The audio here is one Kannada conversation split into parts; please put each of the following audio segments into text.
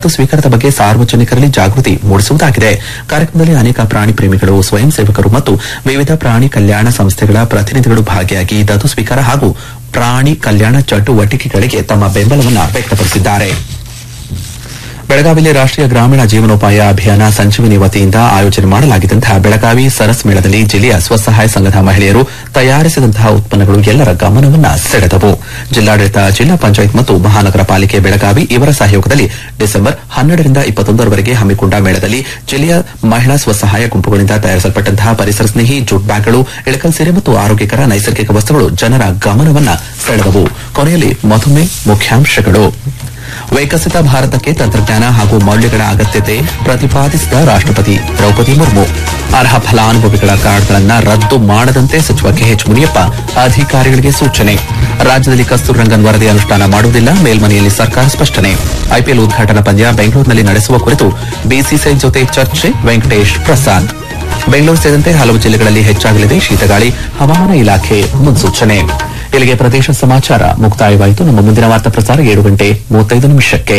ಮತ್ತು ಸ್ವೀಕಾರದ ಬಗ್ಗೆ ಸಾರ್ವಜನಿಕರಲ್ಲಿ ಜಾಗೃತಿ ಮೂಡಿಸುವುದಾಗಿದೆ ಕಾರ್ಯಕ್ರಮದಲ್ಲಿ ಅನೇಕ ಪ್ರಾಣಿ ಪ್ರೇಮಿಗಳು ಸ್ವಯಂ ಸೇವಕರು ಮತ್ತು ವಿವಿಧ ಪ್ರಾಣಿ ಕಲ್ಯಾಣ ಸಂಸ್ಥೆಗಳ ಪ್ರತಿನಿಧಿಗಳು ಭಾಗಿಯಾಗಿ ದತ್ತು ಸ್ವೀಕಾರ ಹಾಗೂ ಪ್ರಾಣಿ ಕಲ್ಯಾಣ ಚಟುವಟಿಕೆಗಳಿಗೆ ತಮ್ಮ ಬೆಂಬಲವನ್ನು ವ್ಯಕ್ತಪಡಿಸಿದ್ದಾರೆ ಬೆಳಗಾವಿಯಲ್ಲಿ ರಾಷ್ಟೀಯ ಗ್ರಾಮೀಣ ಜೀವನೋಪಾಯ ಅಭಿಯಾನ ಸಂಜೀವಿನಿ ವತಿಯಿಂದ ಆಯೋಜನೆ ಮಾಡಲಾಗಿದ್ದಂತಹ ಬೆಳಗಾವಿ ಸರಸ್ ಮೇಳದಲ್ಲಿ ಜಿಲ್ಲೆಯ ಸ್ವಸಹಾಯ ಸಂಘದ ಮಹಿಳೆಯರು ತಯಾರಿಸಿದಂತಹ ಉತ್ಪನ್ನಗಳು ಎಲ್ಲರ ಗಮನವನ್ನ ಸೆಳೆದವು ಜಿಲ್ಲಾಡಳಿತ ಜಿಲ್ಲಾ ಪಂಚಾಯತ್ ಮತ್ತು ಮಹಾನಗರ ಪಾಲಿಕೆ ಬೆಳಗಾವಿ ಇವರ ಸಹಯೋಗದಲ್ಲಿ ಡಿಸೆಂಬರ್ ಹನ್ನೆರಡರಿಂದ ಇಪ್ಪತ್ತೊಂದರವರೆಗೆ ಹಮ್ಮಿಕೊಂಡ ಮೇಳದಲ್ಲಿ ಜಿಲ್ಲೆಯ ಮಹಿಳಾ ಸ್ವಸಹಾಯ ಗುಂಪುಗಳಿಂದ ತಯಾರಿಸಲ್ಪಟ್ಟಂತಹ ಪರಿಸರ ಸ್ನೇಹಿ ಜೂಟ್ ಬ್ಯಾಗ್ಗಳು ಇಳಕಲ್ ಸೀರೆ ಮತ್ತು ಆರೋಗ್ಯಕರ ನೈಸರ್ಗಿಕ ವಸ್ತುಗಳು ಜನರ ಗಮನವನ್ನ ಸೆಳೆದವು ಕೊನೆಯಲ್ಲಿ ಮಧುಮೆ ಮುಖ್ಯಾಂಶಗಳು ವಿಕಸಿತ ಭಾರತಕ್ಕೆ ತಂತ್ರಜ್ಞಾನ ಹಾಗೂ ಮೌಲ್ಯಗಳ ಅಗತ್ಯತೆ ಪ್ರತಿಪಾದಿಸಿದ ರಾಷ್ಟಪತಿ ದ್ರೌಪದಿ ಮುರ್ಮು ಅರ್ಹ ಫಲಾನುಭವಿಗಳ ಕಾರ್ಡ್ಗಳನ್ನು ರದ್ದು ಮಾಡದಂತೆ ಸಚಿವ ಕೆಎಚ್ ಮುನಿಯಪ್ಪ ಅಧಿಕಾರಿಗಳಿಗೆ ಸೂಚನೆ ರಾಜ್ಯದಲ್ಲಿ ಕಸ್ತೂರ್ ರಂಗನ್ ವರದಿ ಅನುಷ್ಠಾನ ಮಾಡುವುದಿಲ್ಲ ಮೇಲ್ಮನೆಯಲ್ಲಿ ಸರ್ಕಾರ ಸ್ಪಷ್ಟನೆ ಐಪಿಎಲ್ ಉದ್ಘಾಟನಾ ಪಂದ್ಯ ಬೆಂಗಳೂರಿನಲ್ಲಿ ನಡೆಸುವ ಕುರಿತು ಬಿಸಿಸಿಐ ಜೊತೆ ಚರ್ಚೆ ವೆಂಕಟೇಶ್ ಪ್ರಸಾದ್ ಬೆಂಗಳೂರು ಸೇರಿದಂತೆ ಹಲವು ಜಿಲ್ಲೆಗಳಲ್ಲಿ ಹೆಚ್ಚಾಗಲಿದೆ ಶೀತಗಾಳಿ ಹವಾಮಾನ ಇಲಾಖೆ ಮುನ್ಸೂಚನೆ ಇಲ್ಲಿಗೆ ಪ್ರದೇಶ ಸಮಾಚಾರ ಮುಕ್ತಾಯವಾಯಿತು ನಮ್ಮ ಮುಂದಿನ ವಾರ್ತಾ ಪ್ರಸಾರ ಏಳು ಗಂಟೆ ಮೂವತ್ತೈದು ನಿಮಿಷಕ್ಕೆ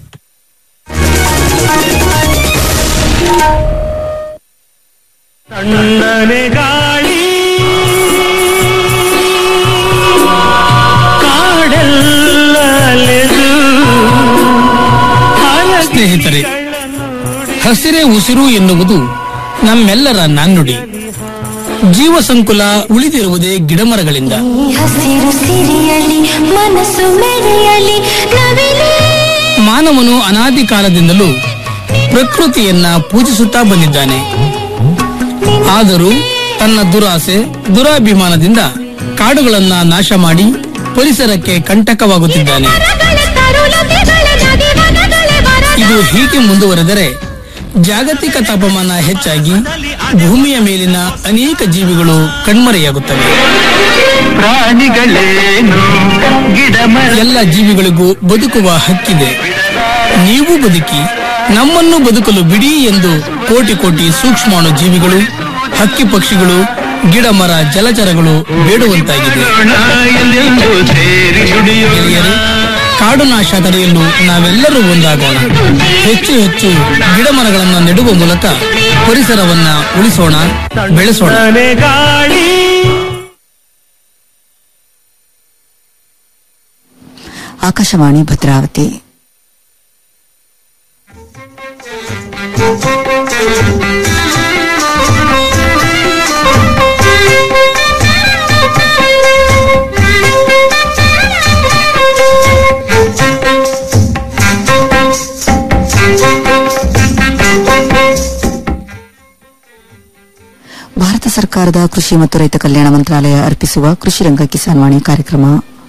ತಣ್ಣನೆ ಗಾಳಿ ಕಾಡೆಲ್ಲಲೆದು ಸ್ನೇಹಿತರೆ ಹಸಿರೇ ಉಸಿರು ಎನ್ನುವುದು ನಮ್ಮೆಲ್ಲರ ನಾಣ್ಣುಡಿ ಜೀವ ಸಂಕುಲ ಉಳಿದಿರುವುದೇ ಗಿಡಮರಗಳಿಂದ ಈ ಹಸಿರು ಸಿರಿಯಲಿ ಮನಸ್ಸು ಮೆರೆಯಲಿ ನವಿಲೇ ಮಾನವನು ಅನಾದಿ ಕಾಲದಿಂದಲೂ ಪ್ರಕೃತಿಯನ್ನ ಪೂಜಿಸುತ್ತಾ ಬಂದಿದ್ದಾನೆ ಆದರೂ ತನ್ನ ದುರಾಸೆ ದುರಾಭಿಮಾನದಿಂದ ಕಾಡುಗಳನ್ನ ನಾಶ ಮಾಡಿ ಪರಿಸರಕ್ಕೆ ಕಂಟಕವಾಗುತ್ತಿದ್ದಾನೆ ಮರಗಳ ತರುಲತೆಗಳ ನಗೆವನಗಳ ವರ ಇದು ಹೀಗೆ ಮುಂದುವರೆದರೆ ಜಾಗತಿಕ ತಾಪಮಾನ ಹೆಚ್ಚಾಗಿ ಭೂಮಿಯ ಮೇಲಿನ ಅನೇಕ ಜೀವಿಗಳು ಕಣ್ಮರೆಯಾಗುತ್ತವೆ ಪ್ರಾಣಿಗಳೇನು ಗಿಡ ಮರ ಎಲ್ಲ ಜೀವಿಗಳಿಗೂ ಬದುಕುವ ಹಕ್ಕಿದೆ ನೀವು ಬದುಕಿ ನಮ್ಮನ್ನು ಬದುಕಲು ಬಿಡಿ ಎಂದು ಕೋಟಿ ಕೋಟಿ ಸೂಕ್ಷ್ಮಾಣು ಜೀವಿಗಳು ಹಕ್ಕಿ ಪಕ್ಷಿಗಳು ಗಿಡ ಮರ ಜಲಚರಗಳು ಬೇಡುವಂತಾಗಿದೆ ಎಲ್ಲೆಂದು ಸೇರಿ ದುಡಿಯೋಣ ಗೆಳೆಯರೇ ಕಾಡು ನಾಶ ತಡೆಯಲು ನಾವೆಲ್ಲರೂ ಒಂದಾಗೋಣ ಹೆಚ್ಚು ಹೆಚ್ಚು ಗಿಡ ಮರಗಳನ್ನು ನೆಡುವ ಮೂಲಕ ಪರಿಸರವನ್ನ ಉಳಿಸೋಣ ಬೆಳೆಸೋಣ ತಣ್ಣನೆ ಗಾಳಿ ಆಕಾಶವಾಣಿ ಭದ್ರಾವತಿ ಭಾರತ ಸರ್ಕಾರದ ಕೃಷಿ ಮತ್ತು ರೈತ ಕಲ್ಯಾಣ ಮಂತ್ರಾಲಯ ಅರ್ಪಿಸುವ ಕೃಷಿ ರಂಗ ಕಿಸಾನ್ ವಾಣಿ ಕಾರ್ಯಕ್ರಮ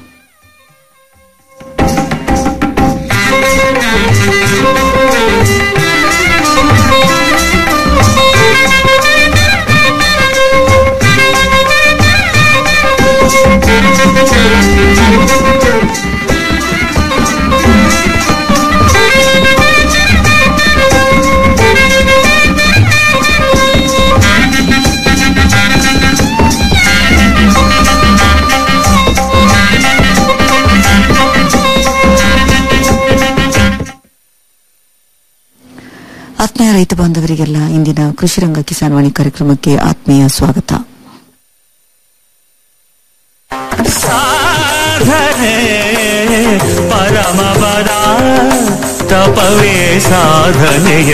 ಆತ್ಮೀಯ ರೈತ ಬಾಂಧವರಿಗೆಲ್ಲ ಇಂದಿನ ಕೃಷಿ ರಂಗ ಕಿಸಾನ್ ವಾಣಿ ಕಾರ್ಯಕ್ರಮಕ್ಕೆ ಆತ್ಮೀಯ ಸ್ವಾಗತ ಸಾಧನೆ ಪರಮ ಪದ ತಪವೇ ಸಾಧನೆಯ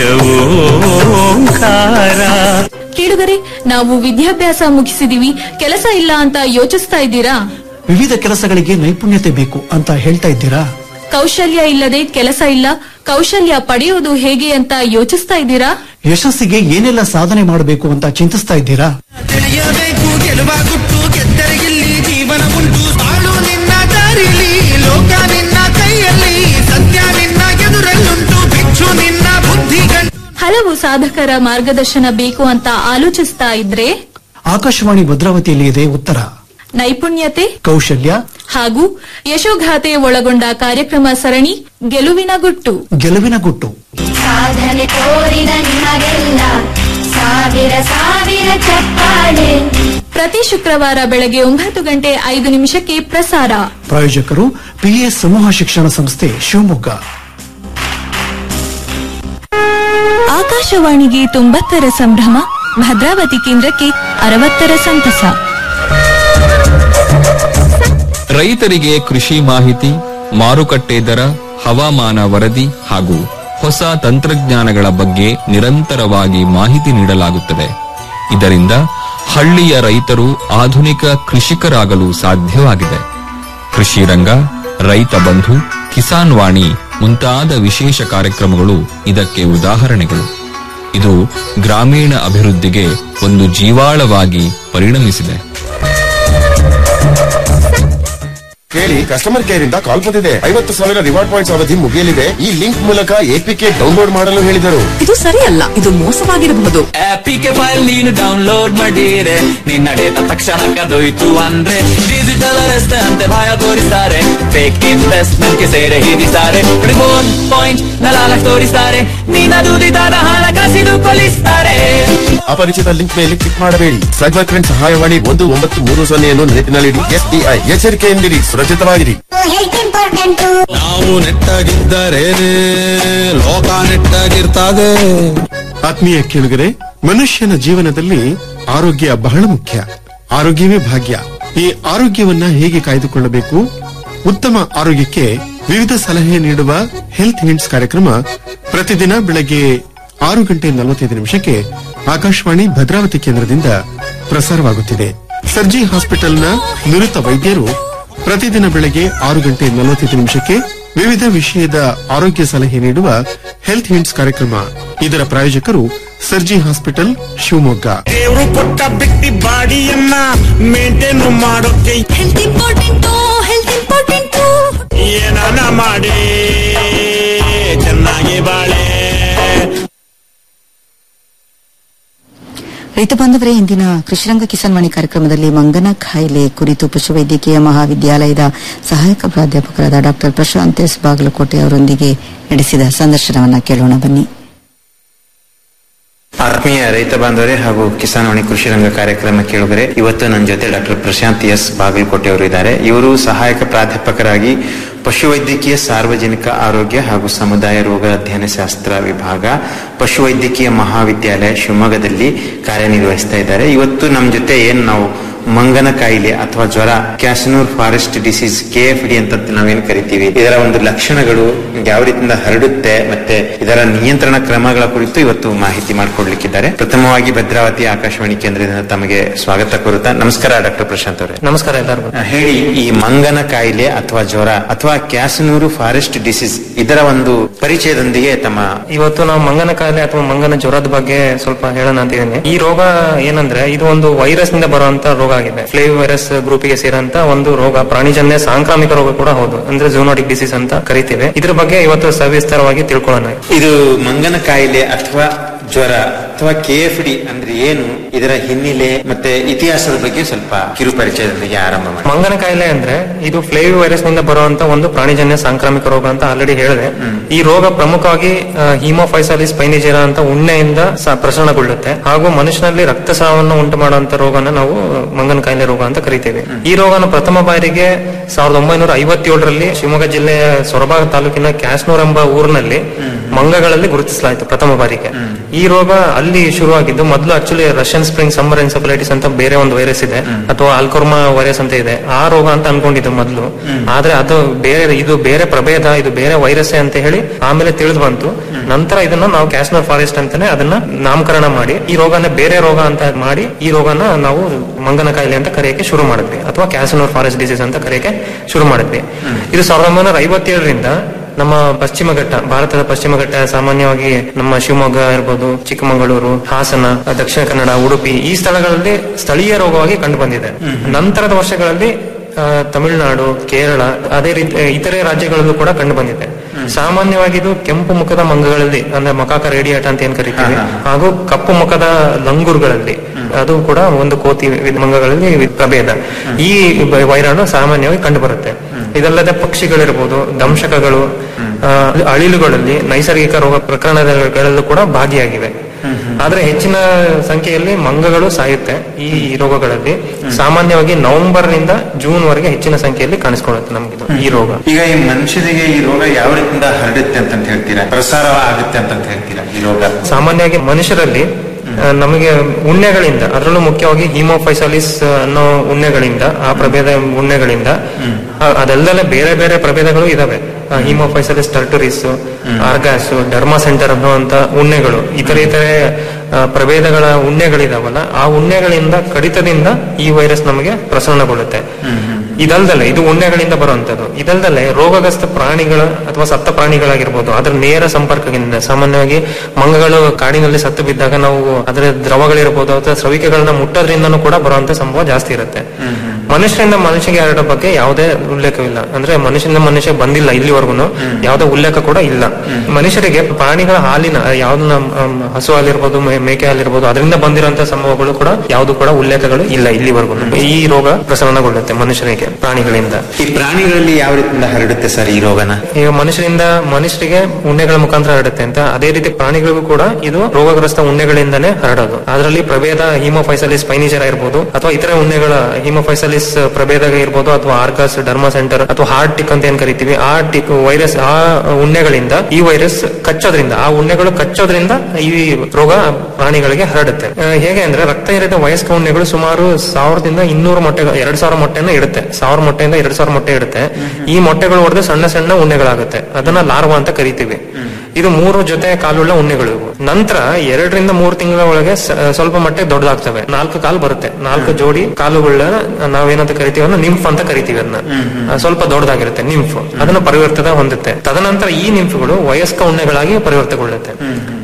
ಓಂಕಾರ ಕೇಳುಗರೆ ನಾವು ವಿದ್ಯಾಭ್ಯಾಸ ಮುಗಿಸಿದೀವಿ ಕೆಲಸ ಇಲ್ಲ ಅಂತ ಯೋಚಿಸ್ತಾ ಇದ್ದೀರಾ ವಿವಿಧ ಕೆಲಸಗಳಿಗೆ ನೈಪುಣ್ಯತೆ ಬೇಕು ಅಂತ ಹೇಳ್ತಾ ಇದ್ದೀರಾ ಕೌಶಲ್ಯ ಇಲ್ಲದೆ ಕೆಲಸ ಇಲ್ಲ ಕೌಶಲ್ಯ ಪಡೆಯೋದು ಹೇಗೆ ಅಂತ ಯೋಚಿಸ್ತಾ ಇದ್ದೀರಾ ಯಶಸ್ಸಿಗೆ ಏನೆಲ್ಲ ಸಾಧನೆ ಮಾಡಬೇಕು ಅಂತ ಚಿಂತಿಸ್ತಾ ಇದ್ದೀರಾ ತಿಳಿಯಬೇಕು ಗೆಲುವ ಗುಟ್ಟು ಗೆದ್ದರೆ ಇಲ್ಲಿ ಜೀವನ ಉಂಟು ಬಾಳು ನಿನ್ನ ದಾರಿಲಿ ಲೋಕ ನಿನ್ನ ಕೈಯಲ್ಲಿ ಸತ್ಯ ನಿನ್ನ ಎದುರಲ್ಲುಂಟು ಭಿಕ್ಷು ನಿನ್ನ ಬುದ್ಧಿ ಗಂಟು ಹಲವು ಸಾಧಕರ ಮಾರ್ಗದರ್ಶನ ಬೇಕು ಅಂತ ಆಲೋಚಿಸ್ತಾ ಇದ್ರೆ ಆಕಾಶವಾಣಿ ಭದ್ರಾವತಿಯಲ್ಲಿ ಇದೆ ಉತ್ತರ ನೈಪುಣ್ಯತೆ ಕೌಶಲ್ಯ ಹಾಗೂ ಯಶೋಗಾಥೆ ಒಳಗೊಂಡ ಕಾರ್ಯಕ್ರಮ ಸರಣಿ ಗೆಲುವಿನ ಗುಟ್ಟು ಗೆಲುವಿನ ಗುಟ್ಟು ಸಾಧನೆ ತೋರಿದ ನಿಮಗೆಲ್ಲ ಸಾವಿರ ಸಾವಿರ ಚಪ್ಪಾಳೆ ಪ್ರತಿ ಶುಕ್ರವಾರ ಬೆಳಗ್ಗೆ ಒಂಬತ್ತು ಗಂಟೆ ಐದು ನಿಮಿಷಕ್ಕೆ ಪ್ರಸಾರ ಪ್ರಾಯೋಜಕರು ಪಿಎಸ್ ಸಮೂಹ ಶಿಕ್ಷಣ ಸಂಸ್ಥೆ ಶಿವಮೊಗ್ಗ ಆಕಾಶವಾಣಿಗೆ ತೊಂಬತ್ತರ ಸಂಭ್ರಮ ಭದ್ರಾವತಿ ಕೇಂದ್ರಕ್ಕೆ ಅರವತ್ತರ ಸಂತಸ ರೈತರಿಗೆ ಕೃಷಿ ಮಾಹಿತಿ ಮಾರುಕಟ್ಟೆ ದರ ಹವಾಮಾನ ವರದಿ ಹಾಗೂ ಹೊಸ ತಂತ್ರಜ್ಞಾನಗಳ ಬಗ್ಗೆ ನಿರಂತರವಾಗಿ ಮಾಹಿತಿ ನೀಡಲಾಗುತ್ತದೆ ಇದರಿಂದ ಹಳ್ಳಿಯ ರೈತರು ಆಧುನಿಕ ಕೃಷಿಕರಾಗಲು ಸಾಧ್ಯವಾಗಿದೆ ಕೃಷಿ ರಂಗ ರೈತ ಬಂಧು ಕಿಸಾನ್ ವಾಣಿ ಮುಂತಾದ ವಿಶೇಷ ಕಾರ್ಯಕ್ರಮಗಳು ಇದಕ್ಕೆ ಉದಾಹರಣೆಗಳು ಇದು ಗ್ರಾಮೀಣ ಅಭಿವೃದ್ಧಿಗೆ ಒಂದು ಜೀವಾಳವಾಗಿ ಪರಿಣಮಿಸಿದೆ ಕೇಳಿ ಕಸ್ಟಮರ್ ಕೇರ್ ಇಂದ ಕಾಲ್ ಬಂದಿದೆ ಐವತ್ತು ಸಾವಿರ ರಿವಾರ್ಡ್ ಪಾಯಿಂಟ್ಸ್ ಅವಧಿ ಮುಗಿಯಲಿದೆ ಈ ಲಿಂಕ್ ಮೂಲಕ ಎಪಿಕೆ ಡೌನ್ಲೋಡ್ ಮಾಡಲು ಹೇಳಿದರು ಇದು ಸರಿಯಲ್ಲ ಇದು ಮೋಸವಾಗಿರಬಹುದು ಆಪಿಗೆ ಫೈಲ್ ನೀನು ಡೌನ್ಲೋಡ್ ಮಾಡಿರೆ ನಿನ್ನ ಡೇಟಾ ತಕ್ಷಣ ಕದೋಯ್ತು ಅಂದ್ರೆ ಡಿಜಿಟಲ್ ಅರೆಸ್ಟ್ ಅಂತೆ ಭಯ ತೋರಿಸ್ತಾರೆ ಫೇಕ್ ಇನ್ವೆಸ್ಟ್ಮೆಂಟ್ ಗೆ ಸೇರೆ ಹಿಡಿತಾರೆ ರಿಮೋಟ್ ಪಾಯಿಂಟ್ ನಲಾಲಕ್ ತೋರಿಸ್ತಾರೆ ನಿನ್ನ ದುಡಿದಾದ ಹಣ ಕಸಿದು ಕೊಲಿಸ್ತಾರೆ ಅಪರಿಚಿತ ಲಿಂಕ್ ಮೇಲೆ ಕ್ಲಿಕ್ ಮಾಡಬೇಡಿ ಸೈಬರ್ ಕ್ರೈಮ್ ಸಹಾಯವಾಣಿ ಒಂದು ಒಂಬತ್ತು ಮೂರು ಸೊನ್ನೆಯನ್ನು ನೆನಪಿನಲ್ಲಿಡಿ ಎಸ್ಬಿಐ ಎಚ್ಚರಿಕೆಯಿಂದಿರಿ ಸುರಕ್ಷಿತವಾಗಿರಿ ನಾವು ನೆಟ್ಟಾಗಿದ್ದರೇನೆ ಲೋಕ ನೆಟ್ಟಾಗಿರ್ತದೆ ಆತ್ಮೀಯ ಕೇಳುಗರೆ ಮನುಷ್ಯನ ಜೀವನದಲ್ಲಿ ಆರೋಗ್ಯ ಬಹಳ ಮುಖ್ಯ ಆರೋಗ್ಯವೇ ಭಾಗ್ಯ ಈ ಆರೋಗ್ಯವನ್ನ ಹೇಗೆ ಕಾಯ್ದುಕೊಳ್ಳಬೇಕು ಉತ್ತಮ ಆರೋಗ್ಯಕ್ಕೆ ವಿವಿಧ ಸಲಹೆ ನೀಡುವ ಹೆಲ್ತ್ ಹಿಂಟ್ಸ್ ಕಾರ್ಯಕ್ರಮ ಪ್ರತಿದಿನ ಬೆಳಗ್ಗೆ ಆರು ಗಂಟೆ ನಲವತ್ತೈದು ನಿಮಿಷಕ್ಕೆ ಆಕಾಶವಾಣಿ ಭದ್ರಾವತಿ ಕೇಂದ್ರದಿಂದ ಪ್ರಸಾರವಾಗುತ್ತಿದೆ ಸರ್ಜಿ ಹಾಸ್ಪಿಟಲ್ನ ನುರಿತ ವೈದ್ಯರು ಪ್ರತಿದಿನ ಬೆಳಗ್ಗೆ ಆರು ಗಂಟೆ ನಲವತ್ತೈದು ನಿಮಿಷಕ್ಕೆ ವಿವಿಧ ವಿಷಯದ ಆರೋಗ್ಯ ಸಲಹೆ ನೀಡುವ ಹೆಲ್ತ್ ಹಿಂಟ್ಸ್ ಕಾರ್ಯಕ್ರಮ ಇದರ ಪ್ರಾಯೋಜಕರು ಸರ್ಜಿ ಹಾಸ್ಪಿಟಲ್ ಶಿವಮೊಗ್ಗ ದೇವರು ಕೊಟ್ಟ ಬಿಟ್ಟಿ ಬಾಡಿಯನ್ನ ಮೇಂಟೈನ್ ಮಾಡೋಕೆ ಹೆಲ್ತ್ ಇಂಪಾರ್ಟೆಂಟು ಹೆಲ್ತ್ ಇಂಪಾರ್ಟೆಂಟು ಏನಾನ ಮಾಡಿ ಚೆನ್ನಾಗಿ ಬಾಳೆ ರೈತ ಬಾಂಧವರೇ ಇಂದಿನ ಕೃಷಿರಂಗ ಕಿಸಾನ್ ವಾಣಿ ಕಾರ್ಯಕ್ರಮದಲ್ಲಿ ಮಂಗನ ಕಾಯಿಲೆ ಕುರಿತು ಪಶುವೈದ್ಯಕೀಯ ಮಹಾವಿದ್ಯಾಲಯದ ಸಹಾಯಕ ಪ್ರಾಧ್ಯಾಪಕರಾದ ಡಾಕ್ಟರ್ ಪ್ರಶಾಂತ್ ಎಸ್ ಬಾಗಲಕೋಟೆ ಅವರೊಂದಿಗೆ ನಡೆಸಿದ ಸಂದರ್ಶನವನ್ನ ಕೇಳೋಣ ಬನ್ನಿ ಆತ್ಮೀಯ ರೈತ ಬಾಂಧವರೇ ಹಾಗೂ ಕಿಸಾನ್ ವಾಣಿ ಕೃಷಿ ರಂಗ ಕಾರ್ಯಕ್ರಮ ಕೇಳುಗರೆ ಇವತ್ತು ನನ್ನ ಜೊತೆ ಡಾಕ್ಟರ್ ಪ್ರಶಾಂತ್ ಎಸ್ ಬಾಗಲಕೋಟೆ ಅವರು ಇದ್ದಾರೆ ಇವರು ಸಹಾಯಕ ಪ್ರಾಧ್ಯಾಪಕರಾಗಿ ಪಶುವೈದ್ಯಕೀಯ ಸಾರ್ವಜನಿಕ ಆರೋಗ್ಯ ಹಾಗೂ ಸಮುದಾಯ ರೋಗ ಅಧ್ಯಯನ ಶಾಸ್ತ್ರ ವಿಭಾಗ ಪಶುವೈದ್ಯಕೀಯ ಮಹಾವಿದ್ಯಾಲಯ ಶಿವಮೊಗ್ಗದಲ್ಲಿ ಕಾರ್ಯನಿರ್ವಹಿಸ್ತಾ ಇದ್ದಾರೆ ಇವತ್ತು ನಮ್ಮ ಜೊತೆ ಏನ್ ನಾವು ಮಂಗನ ಕಾಯಿಲೆ ಅಥವಾ ಜ್ವರ Kyasanur forest disease K F D ಅಂತ ನಾವೇನು ಕರಿತೀವಿ ಇದರ ಒಂದು ಲಕ್ಷಣಗಳು ಯಾವ ರೀತಿಯಿಂದ ಹರಡುತ್ತೆ ಮತ್ತೆ ಇದರ ನಿಯಂತ್ರಣ ಕ್ರಮಗಳ ಕುರಿತು ಇವತ್ತು ಮಾಹಿತಿ ಮಾಡಿಕೊಡ್ಲಿಕ್ಕಿದ್ದಾರೆ ಪ್ರಥಮವಾಗಿ ಭದ್ರಾವತಿ ಆಕಾಶವಾಣಿ ಕೇಂದ್ರದಿಂದ ತಮಗೆ ಸ್ವಾಗತ ಕೋರುತ್ತಾ ನಮಸ್ಕಾರ ಡಾಕ್ಟರ್ ಪ್ರಶಾಂತ್ ಅವರೇ ನಮಸ್ಕಾರ ಎಲ್ಲರಿಗೂ ಹೇಳಿ ಈ ಮಂಗನ ಕಾಯಿಲೆ ಅಥವಾ ಜ್ವರ ಅಥವಾ ಕ್ಯಾಶನೂರು ಫಾರೆಸ್ಟ್ ಡಿಸೀಸ್ ಇದರ ಒಂದು ಪರಿಚಯದೊಂದಿಗೆ ತಮ್ಮ ಇವತ್ತು ನಾವು ಮಂಗನ ಕಾಯಿಲೆ ಅಥವಾ ಮಂಗನ ಜ್ವರದ ಬಗ್ಗೆ ಸ್ವಲ್ಪ ಹೇಳೋಣ ಅಂತ ಇದ್ದೀನಿ ಈ ರೋಗ ಏನಂದ್ರೆ ಇದು ಒಂದು ವೈರಸ್ ನಿಂದ ಬರುವಂತ ರೋಗ ಆಗಿದೆ ಫ್ಲೇವ್ ವೈರಸ್ ಗ್ರೂಪಿಗೆ ಸೇರಂತ ಒಂದು ರೋಗ ಪ್ರಾಣಿಜನ್ಯ ಸಾಂಕ್ರಾಮಿಕ ರೋಗ ಕೂಡ ಹೌದು ಅಂದ್ರೆ ಝೂನೋಟಿಕ್ ಡಿಸೀಸ್ ಅಂತ ಕರಿತೀವಿ ಇದ್ರ ಬಗ್ಗೆ ಇವತ್ತು ಸವಿಸ್ತಾರವಾಗಿ ತಿಳ್ಕೊಳ್ಳೋಣ ಇದು ಮಂಗನ ಕಾಯಿಲೆ ಅಥವಾ ಜ್ವರ ಅಥವಾ ಕೆ ಎಫ್ ಡಿ ಅಂದ್ರೆ ಏನು ಇದರ ಹಿನ್ನೆಲೆ ಮತ್ತೆ ಇತಿಹಾಸದ ಬಗ್ಗೆ ಸ್ವಲ್ಪ ಕಿರು ಪರಿಚಯದೊಂದಿಗೆ ಆರಂಭ ಮಾಡಿ ಮಂಗನ ಕಾಯಿಲೆ ಅಂದ್ರೆ ಇದು ಫ್ಲೇವ್ ವೈರಸ್ ನಿಂದ ಬರುವಂತ ಒಂದು ಪ್ರಾಣಿಜನ್ಯ ಸಾಂಕ್ರಾಮಿಕ ರೋಗ ಅಂತ ಆಲ್ರೆಡಿ ಹೇಳಿದೆ ಈ ರೋಗ ಪ್ರಮುಖವಾಗಿ ಹಿಮೋಫೈಸಾಲಿಸ್ ಪೈನಿಜೆರಾ ಅಂತ ಉಣ್ಣೆಯಿಂದ ಸ- ಪ್ರಸರಣಗೊಳ್ಳುತ್ತೆ ಹಾಗೂ ಮನುಷ್ಯನಲ್ಲಿ ರಕ್ತಸ್ರಾವವನ್ನು ಉಂಟು ಮಾಡುವಂತ ರೋಗನ ನಾವು ಮಂಗನ ಕಾಯಿಲೆ ರೋಗ ಅಂತ ಕರಿತೇವೆ ಈ ರೋಗನ ಪ್ರಥಮ ಬಾರಿಗೆ ಸಾವಿರದ ಒಂಬೈನೂರ ಐವತ್ತೇಳರಲ್ಲಿ ಶಿವಮೊಗ್ಗ ಜಿಲ್ಲೆಯ ಸೊರಬ ತಾಲೂಕಿನ ಕ್ಯಾಸ್ನೂರ್ ಎಂಬ ಊರಿನಲ್ಲಿ ಮಂಗಗಳಲ್ಲಿ ಗುರುತಿಸಲಾಯಿತು ಪ್ರಥಮ ಬಾರಿಗೆ ಈ ರೋಗ ಅಲ್ಲಿ ಶುರುವಾಗಿದ್ದು ಮೊದಲು actually Russian spring summer encephalitis ಅಂತ ಬೇರೆ ಒಂದು ವೈರಸ್ ಇದೆ ಅಥವಾ ಆಲ್ಕೋರ್ಮಾ ವೈರಸ್ ಅಂತ ಇದೆ ಆ ರೋಗ ಅಂತ ಅನ್ಕೊಂಡಿದ್ದು ಮೊದಲು ಆದ್ರೆ ಅದು ಬೇರೆ ಇದು ಬೇರೆ ಪ್ರಭೇದ ಇದು ಬೇರೆ ವೈರಸ್ ಅಂತ ಹೇಳಿ ಆಮೇಲೆ ತಿಳಿದು ಬಂತು ನಂತರ ಇದನ್ನ ನಾವು ಕ್ಯಾಸ್ನರ್ ಫಾರೆಸ್ಟ್ ಅಂತಾನೆ ಅದನ್ನ ನಾಮಕರಣ ಮಾಡಿ ಈ ರೋಗನ ಬೇರೆ ರೋಗ ಅಂತ ಮಾಡಿ ಈ ರೋಗನ ನಾವು ಮಂಗನ ಕಾಯಿಲೆ ಅಂತ ಕರೆಯಕ್ಕೆ ಶುರು ಮಾಡಿದ್ವಿ ಅಥವಾ ಕ್ಯಾಸನೋರ್ ಫಾರೆಸ್ಟ್ ಡಿಸೀಸ್ ಅಂತ ಕರೆಯಕ್ಕೆ ಶುರು ಮಾಡಿದ್ವಿ ಇದು ಸಾವಿರದ ಒಂಬೈನೂರ ಐವತ್ತೇಳರಿಂದ ನಮ್ಮ ಪಶ್ಚಿಮ ಘಟ್ಟ ಭಾರತದ ಪಶ್ಚಿಮ ಘಟ್ಟ ಸಾಮಾನ್ಯವಾಗಿ ನಮ್ಮ ಶಿವಮೊಗ್ಗ ಇರ್ಬೋದು ಚಿಕ್ಕಮಗಳೂರು ಹಾಸನ ದಕ್ಷಿಣ ಕನ್ನಡ ಉಡುಪಿ ಈ ಸ್ಥಳಗಳಲ್ಲಿ ಸ್ಥಳೀಯ ರೋಗವಾಗಿ ಕಂಡು ಬಂದಿದೆ ನಂತರದ ವರ್ಷಗಳಲ್ಲಿ ಆ, ತಮಿಳುನಾಡು ಕೇರಳ ಅದೇ ರೀತಿ ಇತರೆ ರಾಜ್ಯಗಳಲ್ಲೂ ಕೂಡ ಕಂಡು ಬಂದಿದೆ ಸಾಮಾನ್ಯವಾಗಿ ಇದು ಕೆಂಪು ಮುಖದ ಮಂಗಗಳಲ್ಲಿ ಅಂದ್ರೆ ಮಕಾಕ ರೇಡಿಯಾಟ ಅಂತ ಏನ್ ಕರಿತೀವಿ ಹಾಗೂ ಕಪ್ಪು ಮುಖದ ಲಂಗೂರ್ಗಳಲ್ಲಿ ಅದು ಕೂಡ ಒಂದು ಕೋತಿ ವಿ- ಮಂಗಗಳಲ್ಲಿ ವಿ- ಪ್ರಭೇದ ಈ ವೈ- ವೈರಾಣು ಸಾಮಾನ್ಯವಾಗಿ ಕಂಡು ಬರುತ್ತೆ ಇದಲ್ಲದೆ ಪಕ್ಷಿಗಳಿರ್ಬೋದು ದಂಶಕಗಳು ಆ, ಅಳಿಲುಗಳಲ್ಲಿ ನೈಸರ್ಗಿಕ ರೋಗ ಪ್ರಕರಣಗಳಲ್ಲೂ ಕೂಡ ಭಾಗಿಯಾಗಿವೆ ಆದ್ರೆ ಹೆಚ್ಚಿನ ಸಂಖ್ಯೆಯಲ್ಲಿ ಮಂಗಗಳು ಸಾಯುತ್ತೆ ಈ ರೋಗಗಳಲ್ಲಿ ಸಾಮಾನ್ಯವಾಗಿ ನವೆಂಬರ್ ನಿಂದ ಜೂನ್ ವರೆಗೆ ಹೆಚ್ಚಿನ ಸಂಖ್ಯೆಯಲ್ಲಿ ಕಾಣಿಸ್ಕೊಳ್ಳುತ್ತೆ ನಮ್ಗೆ ಈ ರೋಗ ಈಗ ಈ ಮನುಷ್ಯನಿಗೆ ಈ ರೋಗ ಯಾವ ರೀತಿಯಿಂದ ಹರಡುತ್ತೆ ಅಂತ ಹೇಳ್ತೀರಾ ಪ್ರಸಾರ ಆಗುತ್ತೆ ಅಂತ ಹೇಳ್ತೀರಾ ಈ ಈ ರೋಗ ಸಾಮಾನ್ಯವಾಗಿ ಮನುಷ್ಯರಲ್ಲಿ ಆ, ನಮಗೆ ಉಣ್ಣೆಗಳಿಂದ ಅದರಲ್ಲೂ ಮುಖ್ಯವಾಗಿ ಹಿಮೋಫೈಸಾಲಿಸ್ ಅನ್ನೋ ಉಣ್ಣೆಗಳಿಂದ ಆ ಪ್ರಭೇದ ಉಣ್ಣೆಗಳಿಂದ ಆ, ಅದಲ್ಲದೆ ಬೇರೆ ಬೇರೆ ಪ್ರಭೇದಗಳು ಇದಾವೆ ಹಿಮೋಫೈಸಾಲಿಸ್ ಟರ್ಟುರಿಸ್ ಆರ್ಗಾಸ್ ಡರ್ಮಾ ಸೆಂಟರ್ ಅನ್ನುವಂತ ಉಣ್ಣೆಗಳು ಇತರೆ ಇತರೆ ಆ, ಪ್ರಭೇದಗಳ ಉಣ್ಣೆಗಳಿದಾವಲ್ಲ ಆ ಉಣ್ಣೆಗಳಿಂದ ಕಡಿತದಿಂದ ಈ ವೈರಸ್ ನಮಗೆ ಪ್ರಸರಣಗೊಳ್ಳುತ್ತೆ ಇದಲ್ದಲೆ ಇದು ಉಣ್ಣೆಗಳಿಂದ ಬರುವಂತದ್ದು ಇದಲ್ದಲೆ ರೋಗಗ್ರಸ್ತ ಪ್ರಾಣಿಗಳ ಅಥವಾ ಸತ್ತ ಪ್ರಾಣಿಗಳಾಗಿರ್ಬೋದು ಅದರ ನೇರ ಸಂಪರ್ಕದಿಂದ ಸಾಮಾನ್ಯವಾಗಿ ಮಂಗಗಳು ಕಾಡಿನಲ್ಲಿ ಸತ್ತು ಬಿದ್ದಾಗ ನಾವು ಅದರ ದ್ರವಗಳಿರ್ಬೋದು ಅಥವಾ ಸ್ರವಿಕೆಗಳನ್ನ ಮುಟ್ಟೋದ್ರಿಂದನೂ ಕೂಡ ಬರುವಂತ ಸಂಭವ ಜಾಸ್ತಿ ಇರುತ್ತೆ ಮನುಷ್ಯರಿಂದ ಮನುಷ್ಯಗೆ ಹರಡೋ ಬಗ್ಗೆ ಯಾವುದೇ ಉಲ್ಲೇಖವಿಲ್ಲ ಅಂದ್ರೆ ಮನುಷ್ಯರಿಂದ ಮನುಷ್ಯ ಬಂದಿಲ್ಲ ಇಲ್ಲಿವರೆಗೂ ಯಾವುದೇ ಉಲ್ಲೇಖ ಕೂಡ ಇಲ್ಲ ಮನುಷ್ಯರಿಗೆ ಪ್ರಾಣಿಗಳ ಹಾಲಿನ ಯಾವ್ದನ್ನ ಅಮ್, ಹಸು ಹಾಲಿರ್ಬೋದು ಮೇ- ಮೇಕೆ ಹಾಲಿರ್ಬೋದು ಅದರಿಂದ ಬಂದಿರುವಂತ ಸಂಭವಗಳು ಕೂಡ ಯಾವುದು ಕೂಡ ಉಲ್ಲೇಖಗಳು ಇಲ್ಲ ಇಲ್ಲಿವರೆಗೂ ಈ ರೋಗ ಪ್ರಸರಣಗೊಳ್ಳುತ್ತೆ ಮನುಷ್ಯರಿಗೆ ಪ್ರಾಣಿಗಳಿಂದ ಈ ಪ್ರಾಣಿಗಳಲ್ಲಿ ಯಾವ ರೀತಿಯಿಂದ ಹರಡುತ್ತೆ ಸರ್ ಈ ರೋಗನ ಈಗ ಮನುಷ್ಯರಿಂದ ಮನುಷ್ಯರಿಗೆ ಉಣ್ಣೆಗಳ ಮುಖಾಂತರ ಹರಡುತ್ತೆ ಅಂತ ಅದೇ ರೀತಿ ಪ್ರಾಣಿಗಳಿಗೂ ಕೂಡ ಇದು ರೋಗಗ್ರಸ್ತ ಉಣ್ಣೆಗಳಿಂದನೇ ಹರಡೋದು ಅದರಲ್ಲಿ ಪ್ರಭೇದ ಹಿಮೋಫೈಸಲಿಸ್ ಪೈನಿಜರ ಇರ್ಬೋದು ಅಥವಾ ಇತರ ಉಣ್ಣೆಗಳ ಹಿಮೋಫೈಸಲಿಸ್ ಪ್ರಭೇದ ಇರ್ಬೋದು ಅಥವಾ ಆರ್ಗಸ್ ಡರ್ಮಾ ಸೆಂಟರ್ ಅಥವಾ ಹಾರ್ಟ್ ಟಿಕ್ ಅಂತ ಏನ್ ಕರಿತೀವಿ ಆ ಟಿಕ್ ವೈರಸ್ ಆ ಉಣ್ಣೆಗಳಿಂದ ಈ ವೈರಸ್ ಕಚ್ಚೋದ್ರಿಂದ ಆ ಉಣ್ಣೆಗಳು ಕಚ್ಚೋದ್ರಿಂದ ಈ ರೋಗ ಪ್ರಾಣಿಗಳಿಗೆ ಹರಡುತ್ತೆ ಆ, ಹೇಗೆ ಅಂದ್ರೆ ರಕ್ತ ಹೀರಿದ ವಯಸ್ಕ ಉಣ್ಣೆಗಳು ಸುಮಾರು ಸಾವಿರದಿಂದ ಇನ್ನೂರು ಮೊಟ್ಟೆಗಳು ಎರಡ್ ಸಾವಿರ ಮೊಟ್ಟೆನ ಇಡುತ್ತೆ ಸಾವಿರ ಮೊಟ್ಟೆಯಿಂದ ಎರಡ್ ಸಾವಿರ ಮೊಟ್ಟೆ ಇಡುತ್ತೆ ಈ ಮೊಟ್ಟೆಗಳು ಹೊಡೆದು ಸಣ್ಣ ಸಣ್ಣ ಉಣ್ಣೆಗಳಾಗುತ್ತೆ ಅದನ್ನ ಲಾರ್ವಾ ಅಂತ ಕರಿತೀವಿ ಇದು ಮೂರು ಜೊತೆ ಕಾಲುಳ್ಳ ಉಣ್ಣೆಗಳು ಇವು. ನಂತರ ಎರಡರಿಂದ ಮೂರು ತಿಂಗಳ ಒಳಗೆ ಸ- ಸ್ವಲ್ಪ ಮಟ್ಟಿಗೆ ದೊಡ್ಡದಾಗ್ತವೆ ನಾಲ್ಕು ಕಾಲು ಬರುತ್ತೆ ನಾಲ್ಕು ಜೋಡಿ ಕಾಲುಗಳ ನಾವೇನಂತ ಕರಿತೀವಿ ಅಂದ್ರೆ ನಿಂಫ್ ಅಂತ ಕರಿತೀವಿ ಅದನ್ನ ಆ, ಸ್ವಲ್ಪ ದೊಡ್ಡದಾಗಿರುತ್ತೆ ನಿಂಫ್ ಅದನ್ನ ಪರಿವರ್ತನೆ ಹೊಂದುತ್ತೆ ತದನಂತರ ಈ ನಿಂಫ್ಗಳು ವಯಸ್ಕ ಉಣ್ಣೆಗಳಾಗಿ ಪರಿವರ್ತನೆಗೊಳ್ಳುತ್ತೆ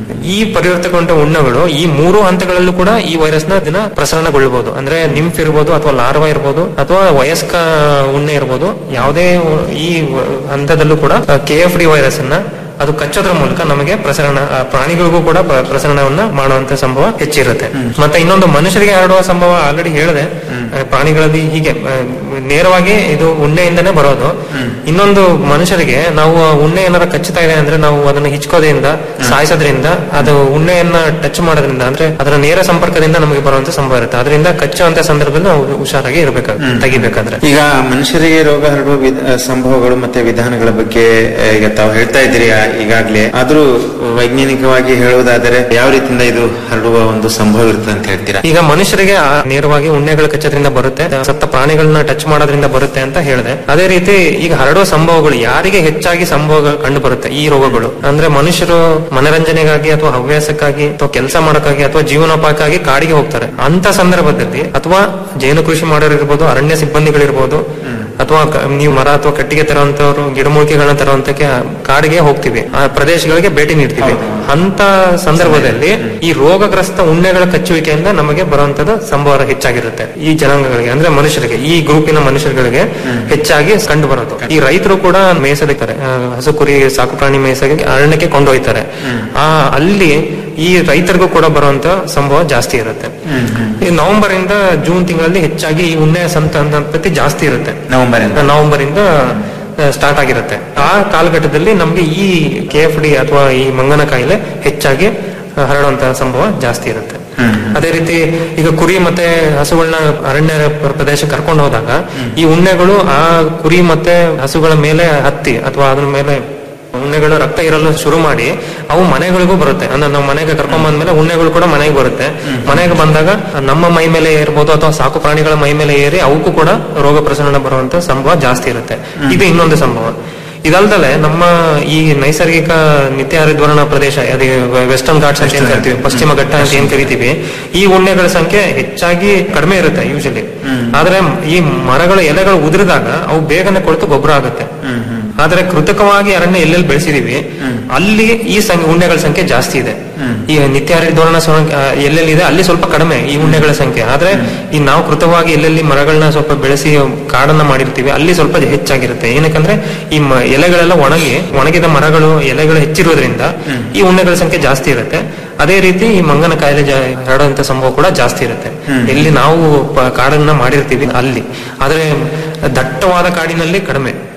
ಈ ಪರಿವರ್ತನೆಗೊಂಡ ಉಣ್ಣೆಗಳು ಈ ಮೂರು ಹಂತಗಳಲ್ಲೂ ಕೂಡ ಈ ವೈರಸ್ ನ ದಿನ ಪ್ರಸರಣಗೊಳ್ಳಬಹುದು ಅಂದ್ರೆ ನಿಂಫ್ ಇರ್ಬೋದು ಅಥವಾ ಲಾರ್ವಾ ಇರ್ಬೋದು ಅಥವಾ ವಯಸ್ಕ ಉಣ್ಣೆ ಇರ್ಬೋದು ಯಾವುದೇ ಈ ಹಂತದಲ್ಲೂ ಕೂಡ ಕೆ ಎಫ್ ಡಿ ವೈರಸ್ ಅನ್ನ ಅದು ಕಚ್ಚೋದ್ರ ಮೂಲಕ ನಮಗೆ ಪ್ರಸರಣ ಆ ಪ್ರಾಣಿಗಳಿಗೂ ಕೂಡ ಪ್ರ- ಪ್ರಸರಣವನ್ನ ಮಾಡುವಂತ ಸಂಭವ ಹೆಚ್ಚಿರುತ್ತೆ ಮತ್ತೆ ಇನ್ನೊಂದು ಮನುಷ್ಯರಿಗೆ ಹರಡುವ ಸಂಭವ ಆಲ್ರೆಡಿ ಹೇಳಿದೆ ಆ, ಪ್ರಾಣಿಗಳಲ್ಲಿ ಹೀಗೆ ಆ, ನೇರವಾಗಿ ಇದು ಉಣ್ಣೆಯಿಂದನೇ ಬರೋದು ಇನ್ನೊಂದು ಮನುಷ್ಯರಿಗೆ ನಾವು ಆ ಉಣ್ಣೆ ಏನಾರ ಕಚ್ಚುತ್ತಾ ಇದೆ ಅಂದ್ರೆ ನಾವು ಅದನ್ನ ಹಿಚ್ಕೋದ್ರಿಂದ ಸಾಯಿಸೋದ್ರಿಂದ ಅದು ಉಣ್ಣೆಯನ್ನ ಟಚ್ ಮಾಡೋದ್ರಿಂದ ಅಂದ್ರೆ ಅದರ ನೇರ ಸಂಪರ್ಕದಿಂದ ನಮಗೆ ಬರುವಂತ ಸಂಭವ ಇರುತ್ತೆ ಅದರಿಂದ ಕಚ್ಚುವಂತ ಸಂದರ್ಭದಲ್ಲಿ ನಾವು ಹುಷಾರಾಗಿ ಇರಬೇಕಾಗುತ್ತೆ ತೆಗಿಬೇಕಾದ್ರೆ ಈಗ ಮನುಷ್ಯರಿಗೆ ರೋಗ ಹರಡುವ ವಿಧ- ಸಂಭವಗಳು ಮತ್ತೆ ವಿಧಾನಗಳ ಬಗ್ಗೆ ಆ, ಈಗ ತಾವು ಹೇಳ್ತಾ ಇದ್ದೀರಿ ಆ, ಈಗಾಗ್ಲೇ ಆದ್ರೂ ವೈಜ್ಞಾನಿಕವಾಗಿ ಹೇಳುವುದಾದರೆ ಯಾವ ರೀತಿಯಿಂದ ಇದು ಹರಡುವ ಒಂದು ಸಂಭವ ಇರುತ್ತೆ ಅಂತ ಹೇಳ್ತೀರಾ ಈಗ ಮನುಷ್ಯರಿಗೆ ಆ ನೇರವಾಗಿ ಉಣ್ಣೆಗಳು ಕಚ್ಚೋದ್ರಿಂದ ಬರುತ್ತೆ ಸತ್ತ ಪ್ರಾಣಿಗಳನ್ನ ಟಚ್ ಮಾಡೋದ್ರಿಂದ ಬರುತ್ತೆ ಅಂತ ಹೇಳಿದೆ ಅದೇ ರೀತಿ ಈಗ ಹರಡುವ ಸಂಭವಗಳು ಯಾರಿಗೆ ಹೆಚ್ಚಾಗಿ ಸಂಭವಗಳು ಕಂಡು ಬರುತ್ತೆ ಈ ರೋಗಗಳು ಅಂದ್ರೆ ಮನುಷ್ಯರು ಮನರಂಜನೆಗಾಗಿ ಅಥವಾ ಹವ್ಯಾಸಕ್ಕಾಗಿ ಅಥವಾ ಕೆಲಸ ಮಾಡೋಕ್ಕಾಗಿ ಅಥವಾ ಜೀವನೋಪಾಯಕ್ಕಾಗಿ ಕಾಡಿಗೆ ಹೋಗ್ತಾರೆ ಅಂತ ಸಂದರ್ಭದಲ್ಲಿ ಅಥವಾ ಜೇನು ಕೃಷಿ ಮಾಡೋರು ಇರ್ಬೋದು ಅರಣ್ಯ ಸಿಬ್ಬಂದಿಗಳಿರ್ಬೋದು ಅಥವಾ ಕ- ನೀವು ಮರ ಅಥವಾ ಕಟ್ಟಿಗೆ ತರುವಂತವ್ರು ಗಿಡಮೂಲಿಕೆಗಳನ್ನ ತರುವಂತಕ್ಕೆ ಕಾಡಿಗೆ ಹೋಗ್ತೀವಿ ಆ ಪ್ರದೇಶಗಳಿಗೆ ಭೇಟಿ ನೀಡ್ತೀವಿ ಅಂತ ಸಂದರ್ಭದಲ್ಲಿ ಈ ರೋಗಗ್ರಸ್ತ ಉಣ್ಣೆಗಳ ಕಚ್ಚುವಿಕೆಯಿಂದ ನಮಗೆ ಬರುವಂತದ್ದು ಸಂಭವ ಹೆಚ್ಚಾಗಿರುತ್ತೆ ಈ ಜನಾಂಗಗಳಿಗೆ ಅಂದ್ರೆ ಮನುಷ್ಯರಿಗೆ ಈ ಗ್ರೂಪಿನ ಮನುಷ್ಯರುಗಳಿಗೆ ಹೆಚ್ಚಾಗಿ ಕಂಡು ಬರೋದು ಈ ರೈತರು ಕೂಡ ಮೇಯಿಸಲಿಕ್ತಾರೆ ಆ, ಹಸು ಕುರಿ ಸಾಕು ಪ್ರಾಣಿ ಮೇಯಿಸಕ್ಕೆ ಅರಣ್ಯಕ್ಕೆ ಕೊಂಡೊಯ್ತಾರೆ ಆ ಅಲ್ಲಿ ಈ ರೈತರಿಗೂ ಕೂಡ ಬರುವಂತ ಸಂಭವ ಜಾಸ್ತಿ ಇರುತ್ತೆ ಈ ನವೆಂಬರ್ ಇಂದ ಜೂನ್ ತಿಂಗಳಲ್ಲಿ ಹೆಚ್ಚಾಗಿ ಈ ಉಣ್ಣೆ ಸಂತತಿ ಜಾಸ್ತಿ ಇರುತ್ತೆ ನವೆಂಬರ್ ನವೆಂಬರ್ ಇಂದ ಸ್ಟಾರ್ಟ್ ಆಗಿರುತ್ತೆ ಆ ಕಾಲಘಟ್ಟದಲ್ಲಿ ನಮ್ಗೆ ಈ ಕೆ ಎಫ್ ಡಿ ಅಥವಾ ಈ ಮಂಗನ ಕಾಯಿಲೆ ಹೆಚ್ಚಾಗಿ ಆ, ಹರಡುವಂತಹ ಸಂಭವ ಜಾಸ್ತಿ ಇರುತ್ತೆ ಅದೇ ರೀತಿ ಈಗ ಕುರಿ ಮತ್ತೆ ಹಸುಗಳನ್ನ ಅರಣ್ಯ ಪ್ರ- ಪ್ರದೇಶಕ್ಕೆ ಕರ್ಕೊಂಡು ಹೋದಾಗ ಈ ಉಣ್ಣೆಗಳು ಆ ಕುರಿ ಮತ್ತೆ ಹಸುಗಳ ಮೇಲೆ ಹತ್ತಿ ಅಥವಾ ಅದ್ರ ಮೇಲೆ ಉಣ್ಣೆಗಳು ರಕ್ತ ಇರಲು ಶುರು ಮಾಡಿ ಅವು ಮನೆಗಳಿಗೂ ಬರುತ್ತೆ ಅಂದ್ರೆ ನಾವು ಮನೆಗೆ ಕರ್ಕೊಂಡ್ ಬಂದ್ಮೇಲೆ ಉಣ್ಣೆಗಳು ಕೂಡ ಮನೆಗೆ ಬರುತ್ತೆ ಮನೆಗೆ ಬಂದಾಗ ನಮ್ಮ ಮೈ ಮೇಲೆ ಇರ್ಬೋದು ಅಥವಾ ಸಾಕು ಪ್ರಾಣಿಗಳ ಮೈ ಮೇಲೆ ಏರಿ ಅವಕ್ಕೂ ಕೂಡ ರೋಗ ಪ್ರಸರಣ ಬರುವಂತ ಸಂಭವ ಜಾಸ್ತಿ ಇರುತ್ತೆ ಇದು ಇನ್ನೊಂದು ಸಂಭವ ಇದಲ್ದಲೆ ನಮ್ಮ ಈ ನೈಸರ್ಗಿಕ ನಿತ್ಯ ಹರಿದ್ವರ್ಣ ಪ್ರದೇಶ ಅದೇ ವೆಸ್ಟರ್ನ್ ಘಾಟ್ಸ್ ಅಂತ ಏನ್ ಕರಿತೀವಿ ಪಶ್ಚಿಮ ಘಟ್ಟ ಅಂತ ಏನ್ ಕರಿತೀವಿ ಈ ಉಣ್ಣೆಗಳ ಸಂಖ್ಯೆ ಹೆಚ್ಚಾಗಿ ಕಡಿಮೆ ಇರುತ್ತೆ ಯೂಶಲಿ ಆದ್ರೆ ಈ ಮರಗಳ ಎಲೆಗಳು ಉದುರಿದಾಗ ಅವು ಬೇಗನೆ ಕೊಳೆತು ಗೊಬ್ಬರ ಆಗುತ್ತೆ ಆದ್ರೆ ಕೃತಕವಾಗಿ ಅರಣ್ಯ ಎಲ್ಲೆಲ್ಲಿ ಬೆಳೆಸಿದೀವಿ ಅಲ್ಲಿ ಈ ಸಂಖ್ಯೆ ಉಣ್ಣೆಗಳ ಸಂಖ್ಯೆ ಜಾಸ್ತಿ ಇದೆ ಈ ನಿತ್ಯ ಹರಿದ್ವರ್ಣ ಸಂಖ್ಯೆ, ಆ, ಎಲ್ಲೆಲ್ಲಿದೆ ಅಲ್ಲಿ ಸ್ವಲ್ಪ ಕಡಿಮೆ ಈ ಉಣ್ಣೆಗಳ ಸಂಖ್ಯೆ ಆದ್ರೆ ಈ ನಾವು ಕೃತವಾಗಿ ಎಲ್ಲೆಲ್ಲಿ ಮರಗಳನ್ನ ಸ್ವಲ್ಪ ಬೆಳೆಸಿ ಕಾಡನ್ನ ಮಾಡಿರ್ತೀವಿ ಅಲ್ಲಿ ಸ್ವಲ್ಪ ಹೆಚ್ಚಾಗಿರುತ್ತೆ ಏನಕ್ಕಂದ್ರೆ ಈ ಮ- ಎಲೆಗಳೆಲ್ಲ ಒಣಗಿ ಒಣಗಿದ ಮರಗಳು ಎಲೆಗಳು ಹೆಚ್ಚಿರೋದ್ರಿಂದ ಈ ಉಣ್ಣೆಗಳ ಸಂಖ್ಯೆ ಜಾಸ್ತಿ ಇರುತ್ತೆ ಅದೇ ರೀತಿ ಈ ಮಂಗನ ಕಾಯಿಲೆ ಜಾ- ಹರಡುವಂತ ಸಂಭವ ಕೂಡ ಜಾಸ್ತಿ ಇರುತ್ತೆ ಎಲ್ಲಿ ನಾವು ಪ- ಕಾಡನ್ನ ಮಾಡಿರ್ತೀವಿ ಅಲ್ಲಿ ಆದ್ರೆ ದಟ್ಟವಾದ ಕಾಡಿನಲ್ಲಿ ಕಡಿಮೆ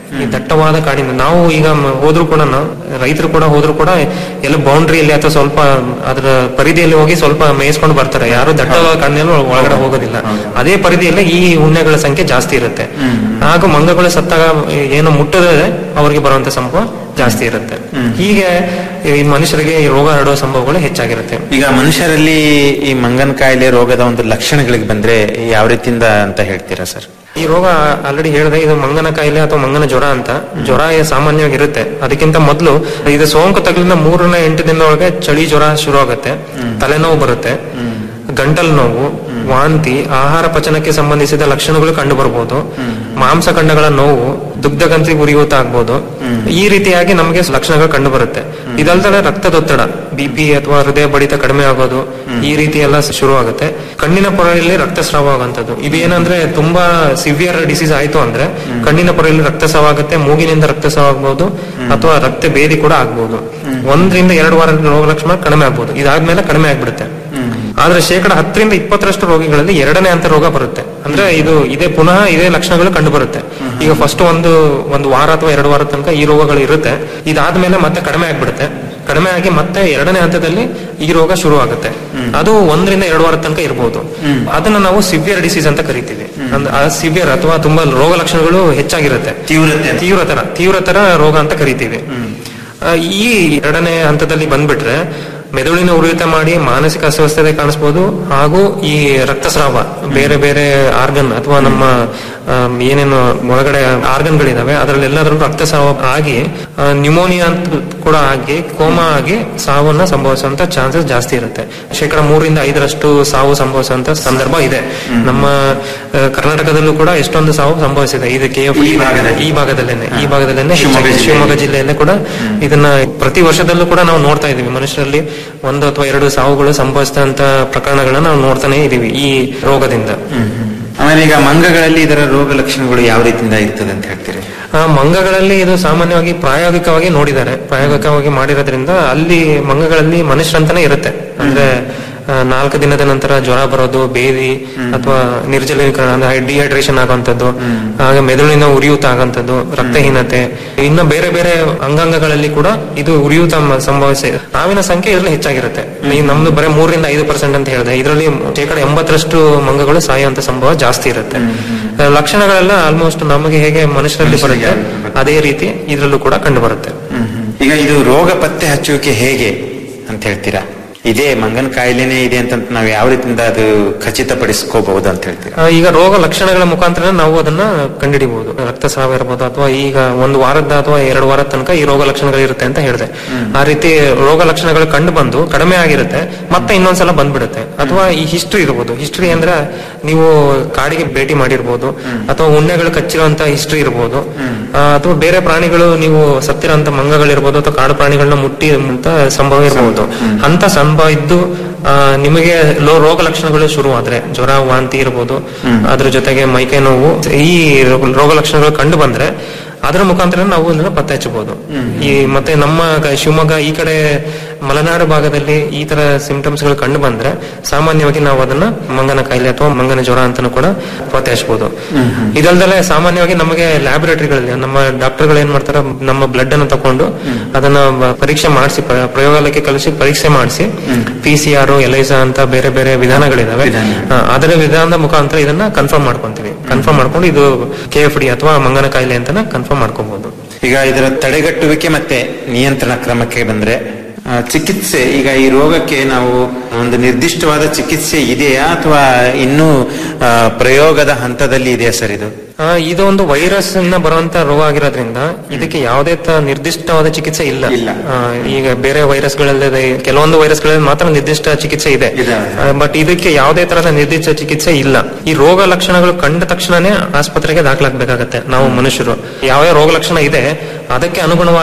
ಈ ದಟ್ಟವಾದ ಕಾಡಿನ ನಾವು ಈಗ ಮ- ಹೋದ್ರು ಕೂಡ ರೈತರು ಕೂಡ ಹೋದ್ರು ಕೂಡ ಎಲ್ಲ ಬೌಂಡ್ರಿಯಲ್ಲಿ ಅಥವಾ ಸ್ವಲ್ಪ ಅದರ ಪರಿಧಿಯಲ್ಲಿ ಹೋಗಿ ಸ್ವಲ್ಪ ಮೇಯಿಸ್ಕೊಂಡು ಬರ್ತಾರೆ ಯಾರು ದಟ್ಟವಾದ ಕಾಡಿನಲ್ಲಿ ಒಳಗಡೆ ಹೋಗೋದಿಲ್ಲ ಅದೇ ಪರಿಧಿಯಲ್ಲಿ ಈ ಉಣ್ಣೆಗಳ ಸಂಖ್ಯೆ ಜಾಸ್ತಿ ಇರುತ್ತೆ ಹಾಗೂ ಮಂಗಗಳು ಸತ್ತಾಗ ಏನು ಮುಟ್ಟದೆ ಅವರಿಗೆ ಬರುವಂತ ಸಂಭವ ಜಾಸ್ತಿ ಇರುತ್ತೆ ಹೀಗೆ ಈ ಮನುಷ್ಯರಿಗೆ ಈ ರೋಗ ಹರಡುವ ಸಂಭವಗಳು ಹೆಚ್ಚಾಗಿರುತ್ತೆ ಈಗ ಮನುಷ್ಯರಲ್ಲಿ ಈ ಮಂಗನ ಕಾಯಿಲೆ ರೋಗದ ಒಂದು ಲಕ್ಷಣಗಳಿಗೆ ಬಂದ್ರೆ ಯಾವ ರೀತಿಯಿಂದ ಅಂತ ಹೇಳ್ತೀರಾ ಸರ್ ಈ ರೋಗ ಆಲ್ರೆಡಿ ಹೇಳಿದೆ ಇದು ಮಂಗನ ಕಾಯಿಲೆ ಅಥವಾ ಮಂಗನ ಜ್ವರ ಅಂತ ಜ್ವರ ಏ- ಸಾಮಾನ್ಯವಾಗಿ ಇರುತ್ತೆ ಅದಕ್ಕಿಂತ ಮೊದಲು ಇದು ಸೋಂಕು ತಗುಲಿನ ಮೂರರಿಂದ ಎಂಟು ದಿನದೊಳಗೆ ಚಳಿ ಜ್ವರ ಶುರು ಆಗುತ್ತೆ ತಲೆನೋವು ಬರುತ್ತೆ ಗಂಟಲು ನೋವು ವಾಂತಿ ಆಹಾರ ಪಚನಕ್ಕೆ ಸಂಬಂಧಿಸಿದ ಲಕ್ಷಣಗಳು ಕಂಡು ಬರಬಹುದು ಮಾಂಸಖಂಡಗಳ ನೋವು ದುಗ್ಧಗಂತಿ ಉರಿಯೂತ ಆಗ್ಬೋದು ಈ ರೀತಿಯಾಗಿ ನಮಗೆ ಲಕ್ಷಣಗಳು ಕಂಡು ಬರುತ್ತೆ ಇದಲ್ದಲೆ ರಕ್ತದೊತ್ತಡ ಬಿಪಿ ಅಥವಾ ಹೃದಯ ಬಡಿತ ಕಡಿಮೆ ಆಗೋದು ಈ ರೀತಿ ಎಲ್ಲ ಶುರು ಆಗುತ್ತೆ ಕಣ್ಣಿನ ಪೊರೆಯಲ್ಲಿ ರಕ್ತಸ್ರಾವ ಆಗುವಂತದ್ದು ಇದು ಏನಂದ್ರೆ ತುಂಬಾ ಸಿವಿಯರ್ ಡಿಸೀಸ್ ಆಯ್ತು ಅಂದ್ರೆ ಕಣ್ಣಿನ ಪೊರೆಯಲ್ಲಿ ರಕ್ತಸ್ರಾವ ಆಗುತ್ತೆ ಮೂಗಿನಿಂದ ರಕ್ತಸ್ರಾವ ಆಗ್ಬಹುದು ಅಥವಾ ರಕ್ತ ಭೇದಿ ಕೂಡ ಆಗ್ಬಹುದು ಒಂದರಿಂದ ಎರಡು ವಾರ ರೋಗ ಲಕ್ಷಣ ಕಡಿಮೆ ಆಗ್ಬಹುದು ಇದಾದ್ಮೇಲೆ ಕಡಿಮೆ ಆಗ್ಬಿಡುತ್ತೆ ಆದ್ರೆ ಶೇಕಡ ಹತ್ತರಿಂದ ಇಪ್ಪತ್ತರಷ್ಟು ರೋಗಿಗಳಲ್ಲಿ ಎರಡನೇ ಹಂತ ರೋಗ ಬರುತ್ತೆ ಅಂದ್ರೆ ಇದು ಇದೇ ಪುನಃ ಇದೇ ಲಕ್ಷಣಗಳು ಕಂಡು ಬರುತ್ತೆ ಈಗ ಫಸ್ಟ್ ಒಂದು ಒಂದು ವಾರ ಅಥವಾ ಎರಡು ವಾರ ತನಕ ಈ ರೋಗಗಳು ಇರುತ್ತೆ ಇದಾದ್ಮೇಲೆ ಮತ್ತೆ ಕಡಿಮೆ ಆಗ್ಬಿಡುತ್ತೆ ಕಡಿಮೆ ಆಗಿ ಮತ್ತೆ ಎರಡನೇ ಹಂತದಲ್ಲಿ ಈ ರೋಗ ಶುರು ಆಗುತ್ತೆ ಅದು ಒಂದರಿಂದ ಎರಡು ವಾರ ತನಕ ಇರಬಹುದು ಅದನ್ನ ನಾವು ಸಿವಿಯರ್ ಡಿಸೀಸ್ ಅಂತ ಕರಿತೀವಿ ಅಂದ್ರೆ ಆ ಸಿವಿಯರ್ ಅಥವಾ ತುಂಬಾ ರೋಗ ಲಕ್ಷಣಗಳು ಹೆಚ್ಚಾಗಿರುತ್ತೆ ತೀವ್ರತೆ ತೀವ್ರತರ ತೀವ್ರತರ ರೋಗ ಅಂತ ಕರಿತೀವಿ ಆ, ಈ ಎರಡನೇ ಹಂತದಲ್ಲಿ ಬಂದ್ಬಿಟ್ರೆ ಮೆದುಳಿನ ಉರಿಯೂತ ಮಾಡಿ ಮಾನಸಿಕ ಅಸ್ವಸ್ಥತೆ ಕಾಣಿಸ್ಬೋದು ಹಾಗೂ ಈ ರಕ್ತಸ್ರಾವ ಬೇರೆ ಬೇರೆ ಆರ್ಗನ್ ಅಥವಾ ನಮ್ಮ ಆಮ್, ಏನೇನು ಒಳಗಡೆ ಆರ್ಗನ್ಗಳಿದಾವೆ ಅದರಲ್ಲಿ ಎಲ್ಲದರಲ್ಲೂ ರಕ್ತಸ್ರಾವ ಆಗಿ ನ್ಯೂಮೋನಿಯಾ ಅಂತ ಕೂಡ ಆಗಿ ಕೋಮಾ ಆಗಿ ಸಾವನ್ನ ಸಂಭವಿಸುವಂತ ಚಾನ್ಸಸ್ ಜಾಸ್ತಿ ಇರುತ್ತೆ ಶೇಕಡ ಮೂರರಿಂದ ಐದರಷ್ಟು ಸಾವು ಸಂಭವಿಸುವಂತ ಸಂದರ್ಭ ಇದೆ ನಮ್ಮ ಆ, ಕರ್ನಾಟಕದಲ್ಲೂ ಕೂಡ ಎಷ್ಟೊಂದು ಸಾವು ಸಂಭವಿಸಿದೆ ಇದಕ್ಕೆ ಈ ಭಾಗದಲ್ಲಿ ಈ ಭಾಗದಲ್ಲೇನೆ ಈ ಭಾಗದಲ್ಲೇನೆ ಹೆಚ್ಚಾಗಿ ಶಿವಮೊಗ್ಗ ಜಿಲ್ಲೆಯಲ್ಲೇ ಕೂಡ ಇದನ್ನ ಪ್ರತಿ ವರ್ಷದಲ್ಲೂ ಕೂಡ ನಾವು ನೋಡ್ತಾ ಇದೀವಿ ಮನುಷ್ಯರಲ್ಲಿ ಒಂದು ಅಥವಾ ಎರಡು ಸಾವುಗಳು ಸಂಭವಿಸಿದಂತ ಪ್ರಕರಣಗಳನ್ನ ನಾವು ನೋಡ್ತಾನೆ ಇದೀವಿ ಈ ರೋಗದಿಂದ ಆಮೇಲೆ ಈಗ ಮಂಗಗಳಲ್ಲಿ ಇದರ ರೋಗ ಲಕ್ಷಣಗಳು ಯಾವ ರೀತಿಯಿಂದ ಇರ್ತದೆ ಅಂತ ಹೇಳ್ತೀರಿ ಆ ಮಂಗಗಳಲ್ಲಿ ಇದು ಸಾಮಾನ್ಯವಾಗಿ ಪ್ರಾಯೋಗಿಕವಾಗಿ ನೋಡಿದ್ದಾರೆ ಪ್ರಾಯೋಗಿಕವಾಗಿ ಮಾಡಿರೋದ್ರಿಂದ ಅಲ್ಲಿ ಮಂಗಗಳಲ್ಲಿ ಮನುಷ್ಯರಂತಾನೆ ಇರುತ್ತೆ ಅಂದ್ರೆ ಆ, ನಾಲ್ಕು ದಿನದ ನಂತರ ಜ್ವರ ಬರೋದು ಬೇದಿ ಅಥವಾ ನಿರ್ಜಲೀಕರಣ ಅಂದ್ರೆ ಡಿಹೈಡ್ರೇಷನ್ ಆಗುವಂತದ್ದು ಹಾಗೆ ಮೆದುಳಿನ ಉರಿಯೂತ ಆಗುವಂತದ್ದು ರಕ್ತಹೀನತೆ ಇನ್ನು ಬೇರೆ ಬೇರೆ ಅಂಗಾಂಗಗಳಲ್ಲಿ ಕೂಡ ಇದು ಉರಿಯೂತ ಮ- ಸಂಭವಿಸಿ ಹಾವಿನ ಸಂಖ್ಯೆ ಇದರಲ್ಲಿ ಹೆಚ್ಚಾಗಿರುತ್ತೆ ಈ ನಮ್ದು ಬರೀ ಮೂರರಿಂದ ಐದು ಪರ್ಸೆಂಟ್ ಅಂತ ಹೇಳಿದೆ ಇದರಲ್ಲಿ ಶೇಕಡ ಎಂಬತ್ತರಷ್ಟು ಮಂಗಗಳು ಸಾಯುವಂತ ಸಂಭವ ಜಾಸ್ತಿ ಇರುತ್ತೆ ಆ, ಲಕ್ಷಣಗಳೆಲ್ಲ ಆಲ್ಮೋಸ್ಟ್ ನಮಗೆ ಹೇಗೆ ಮನುಷ್ಯರಲ್ಲಿ ಬರುತ್ತೆ ಅದೇ ರೀತಿ ಇದರಲ್ಲೂ ಕೂಡ ಕಂಡು ಬರುತ್ತೆ ಈಗ ಇದು ರೋಗ ಪತ್ತೆ ಹಚ್ಚುವಿಕೆ ಹೇಗೆ ಅಂತ ಹೇಳ್ತೀರಾ ಇದೇ ಮಂಗನ ಕಾಯಿಲೆನೇ ಇದೆ ಅಂತ ನಾವು ಯಾವ ರೀತಿಯಿಂದ ಅದು ಖಚಿತಪಡಿಸ್ಕೋಬಹುದು ಅಂತ ಹೇಳ್ತೀರಾ ಆ, ಈಗ ರೋಗ ಲಕ್ಷಣಗಳ ಮುಖಾಂತರ ನಾವು ಅದನ್ನ ಕಂಡುಹಿಡಿಬಹುದು ರಕ್ತಸ್ರಾವ ಇರಬಹುದು ಅಥವಾ ಈಗ ಒಂದು ವಾರದ ಅಥವಾ ಎರಡು ವಾರದ ತನಕ ಈ ರೋಗ ಲಕ್ಷಣಗಳು ಇರುತ್ತೆ ಅಂತ ಹೇಳಿದೆ ಆ ರೀತಿ ರೋಗ ಲಕ್ಷಣಗಳು ಕಂಡು ಬಂದು ಕಡಿಮೆ ಆಗಿರುತ್ತೆ ಮತ್ತೆ ಇನ್ನೊಂದ್ಸಲ ಬಂದ್ಬಿಡುತ್ತೆ ಅಥವಾ ಈ ಹಿಸ್ಟ್ರಿ ಇರಬಹುದು ಹಿಸ್ಟ್ರಿ ಅಂದ್ರೆ ನೀವು ಕಾಡಿಗೆ ಭೇಟಿ ಮಾಡಿರ್ಬೋದು ಅಥವಾ ಉಣ್ಣೆಗಳು ಕಚ್ಚಿರುವಂತ ಹಿಸ್ಟ್ರಿ ಇರಬಹುದು ಅಥವಾ ಬೇರೆ ಪ್ರಾಣಿಗಳು ನೀವು ಸತ್ತಿರೋಂತ ಮಂಗಗಳಿರ್ಬೋದು ಅಥವಾ ಕಾಡು ಪ್ರಾಣಿಗಳನ್ನ ಮುಟ್ಟಿ ಅಂತ ಸಂಭವ ಇರಬಹುದು ಅಂತ ಸಂಭವ ಇದ್ದು ಆ, ನಿಮಗೆ ಲೋ ರೋಗ ಲಕ್ಷಣಗಳು ಶುರು ಆದ್ರೆ ಜ್ವರ ವಾಂತಿ ಇರ್ಬೋದು ಅದ್ರ ಜೊತೆಗೆ ಮೈಕೈ ನೋವು ಈ ರೋಗ- ರೋಗ ಲಕ್ಷಣಗಳು ಕಂಡು ಬಂದ್ರೆ ಅದರ ಮುಖಾಂತರ ನಾವು ಇದನ್ನ ಪತ್ತೆ ಹಚ್ಚಬಹುದು ಈ ಮತ್ತೆ ನಮ್ಮ ಕ- ಶಿವಮೊಗ್ಗ ಈ ಕಡೆ ಮಲೆನಾಡು ಭಾಗದಲ್ಲಿ ಈ ತರ ಸಿಂಪ್ಟಮ್ಸ್ ಗಳು ಕಂಡು ಬಂದ್ರೆ ಸಾಮಾನ್ಯವಾಗಿ ನಾವು ಅದನ್ನ ಮಂಗನ ಕಾಯಿಲೆ ಅಥವಾ ಮಂಗನ ಜ್ವರ ಅಂತಾನು ಕೂಡ ಪತ್ತೆ ಹಚ್ಚಬಹುದು ಇದಲ್ದಲೆ ಸಾಮಾನ್ಯವಾಗಿ ನಮಗೆ ಲ್ಯಾಬೊರೇಟರಿಗಳಲ್ಲಿ ನಮ್ಮ ಡಾಕ್ಟರ್ಗಳು ಏನ್ ಮಾಡ್ತಾರೆ ನಮ್ಮ ಬ್ಲಡ್ ಅನ್ನು ತಕೊಂಡು ಅದನ್ನ ಬ- ಪರೀಕ್ಷೆ ಮಾಡಿಸಿ ಪ್ರಯೋಗಾಲಯಕ್ಕೆ ಕಳಿಸಿ ಪರೀಕ್ಷೆ ಮಾಡಿಸಿ ಪಿ ಸಿ ಆರ್ ಎಲೈಸಾ ಅಂತ ಬೇರೆ ಬೇರೆ ವಿಧಾನಗಳಿದಾವೆ ಆ, ಅದರ ವಿಧಾನದ ಮುಖಾಂತರ ಇದನ್ನ ಕನ್ಫರ್ಮ್ ಮಾಡ್ಕೊಂತೀವಿ ಕನ್ಫರ್ಮ್ ಮಾಡ್ಕೊಂಡು ಇದು ಕೆ ಎಫ್ ಡಿ ಅಥವಾ ಮಂಗನ ಕಾಯಿಲೆ ಅಂತಾನೆ ಕನ್ಫರ್ಮ್ ಮಾಡ್ಕೋಬಹುದು ಈಗ ಇದರ ತಡೆಗಟ್ಟುವಿಕೆ ಮತ್ತೆ ನಿಯಂತ್ರಣ ಕ್ರಮಕ್ಕೆ ಬಂದ್ರೆ ಆ, ಚಿಕಿತ್ಸೆ ಈಗ ಈ ರೋಗಕ್ಕೆ ನಾವು ಒಂದು ನಿರ್ದಿಷ್ಟವಾದ ಚಿಕಿತ್ಸೆ ಇದೆಯಾ ಅಥವಾ ಇನ್ನೂ ಆ, ಪ್ರಯೋಗದ ಹಂತದಲ್ಲಿ ಇದೆಯಾ ಸರ್ ಇದು ಆ, ಇದು ಒಂದು ವೈರಸ್ ಇಂದ ಬರುವಂತ ರೋಗ ಆಗಿರೋದ್ರಿಂದ ಇದಕ್ಕೆ ಯಾವುದೇ ತ ನಿರ್ದಿಷ್ಟವಾದ ಚಿಕಿತ್ಸೆ ಇಲ್ಲ ಆ, ಈಗ ಬೇರೆ ವೈರಸ್ಗಳಲ್ಲದೆ ಕೆಲವೊಂದು ವೈರಸ್ಗಳಲ್ಲಿ ಮಾತ್ರ ನಿರ್ದಿಷ್ಟ ಚಿಕಿತ್ಸೆ ಇದೆ ಬಟ್ ಇದಕ್ಕೆ ಯಾವುದೇ ತರಹದ ನಿರ್ದಿಷ್ಟ ಚಿಕಿತ್ಸೆ ಇಲ್ಲ ಈ ರೋಗ ಲಕ್ಷಣಗಳು ಕಂಡ ತಕ್ಷಣನೇ ಆಸ್ಪತ್ರೆಗೆ ದಾಖಲಾಗಬೇಕಾಗತ್ತೆ ನಾವು ಮನುಷ್ಯರು ಯಾವ ಯಾವ ರೋಗ ಲಕ್ಷಣ ಇದೆ ಅದಕ್ಕೆ ಅನುಗುಣವಾಗಿ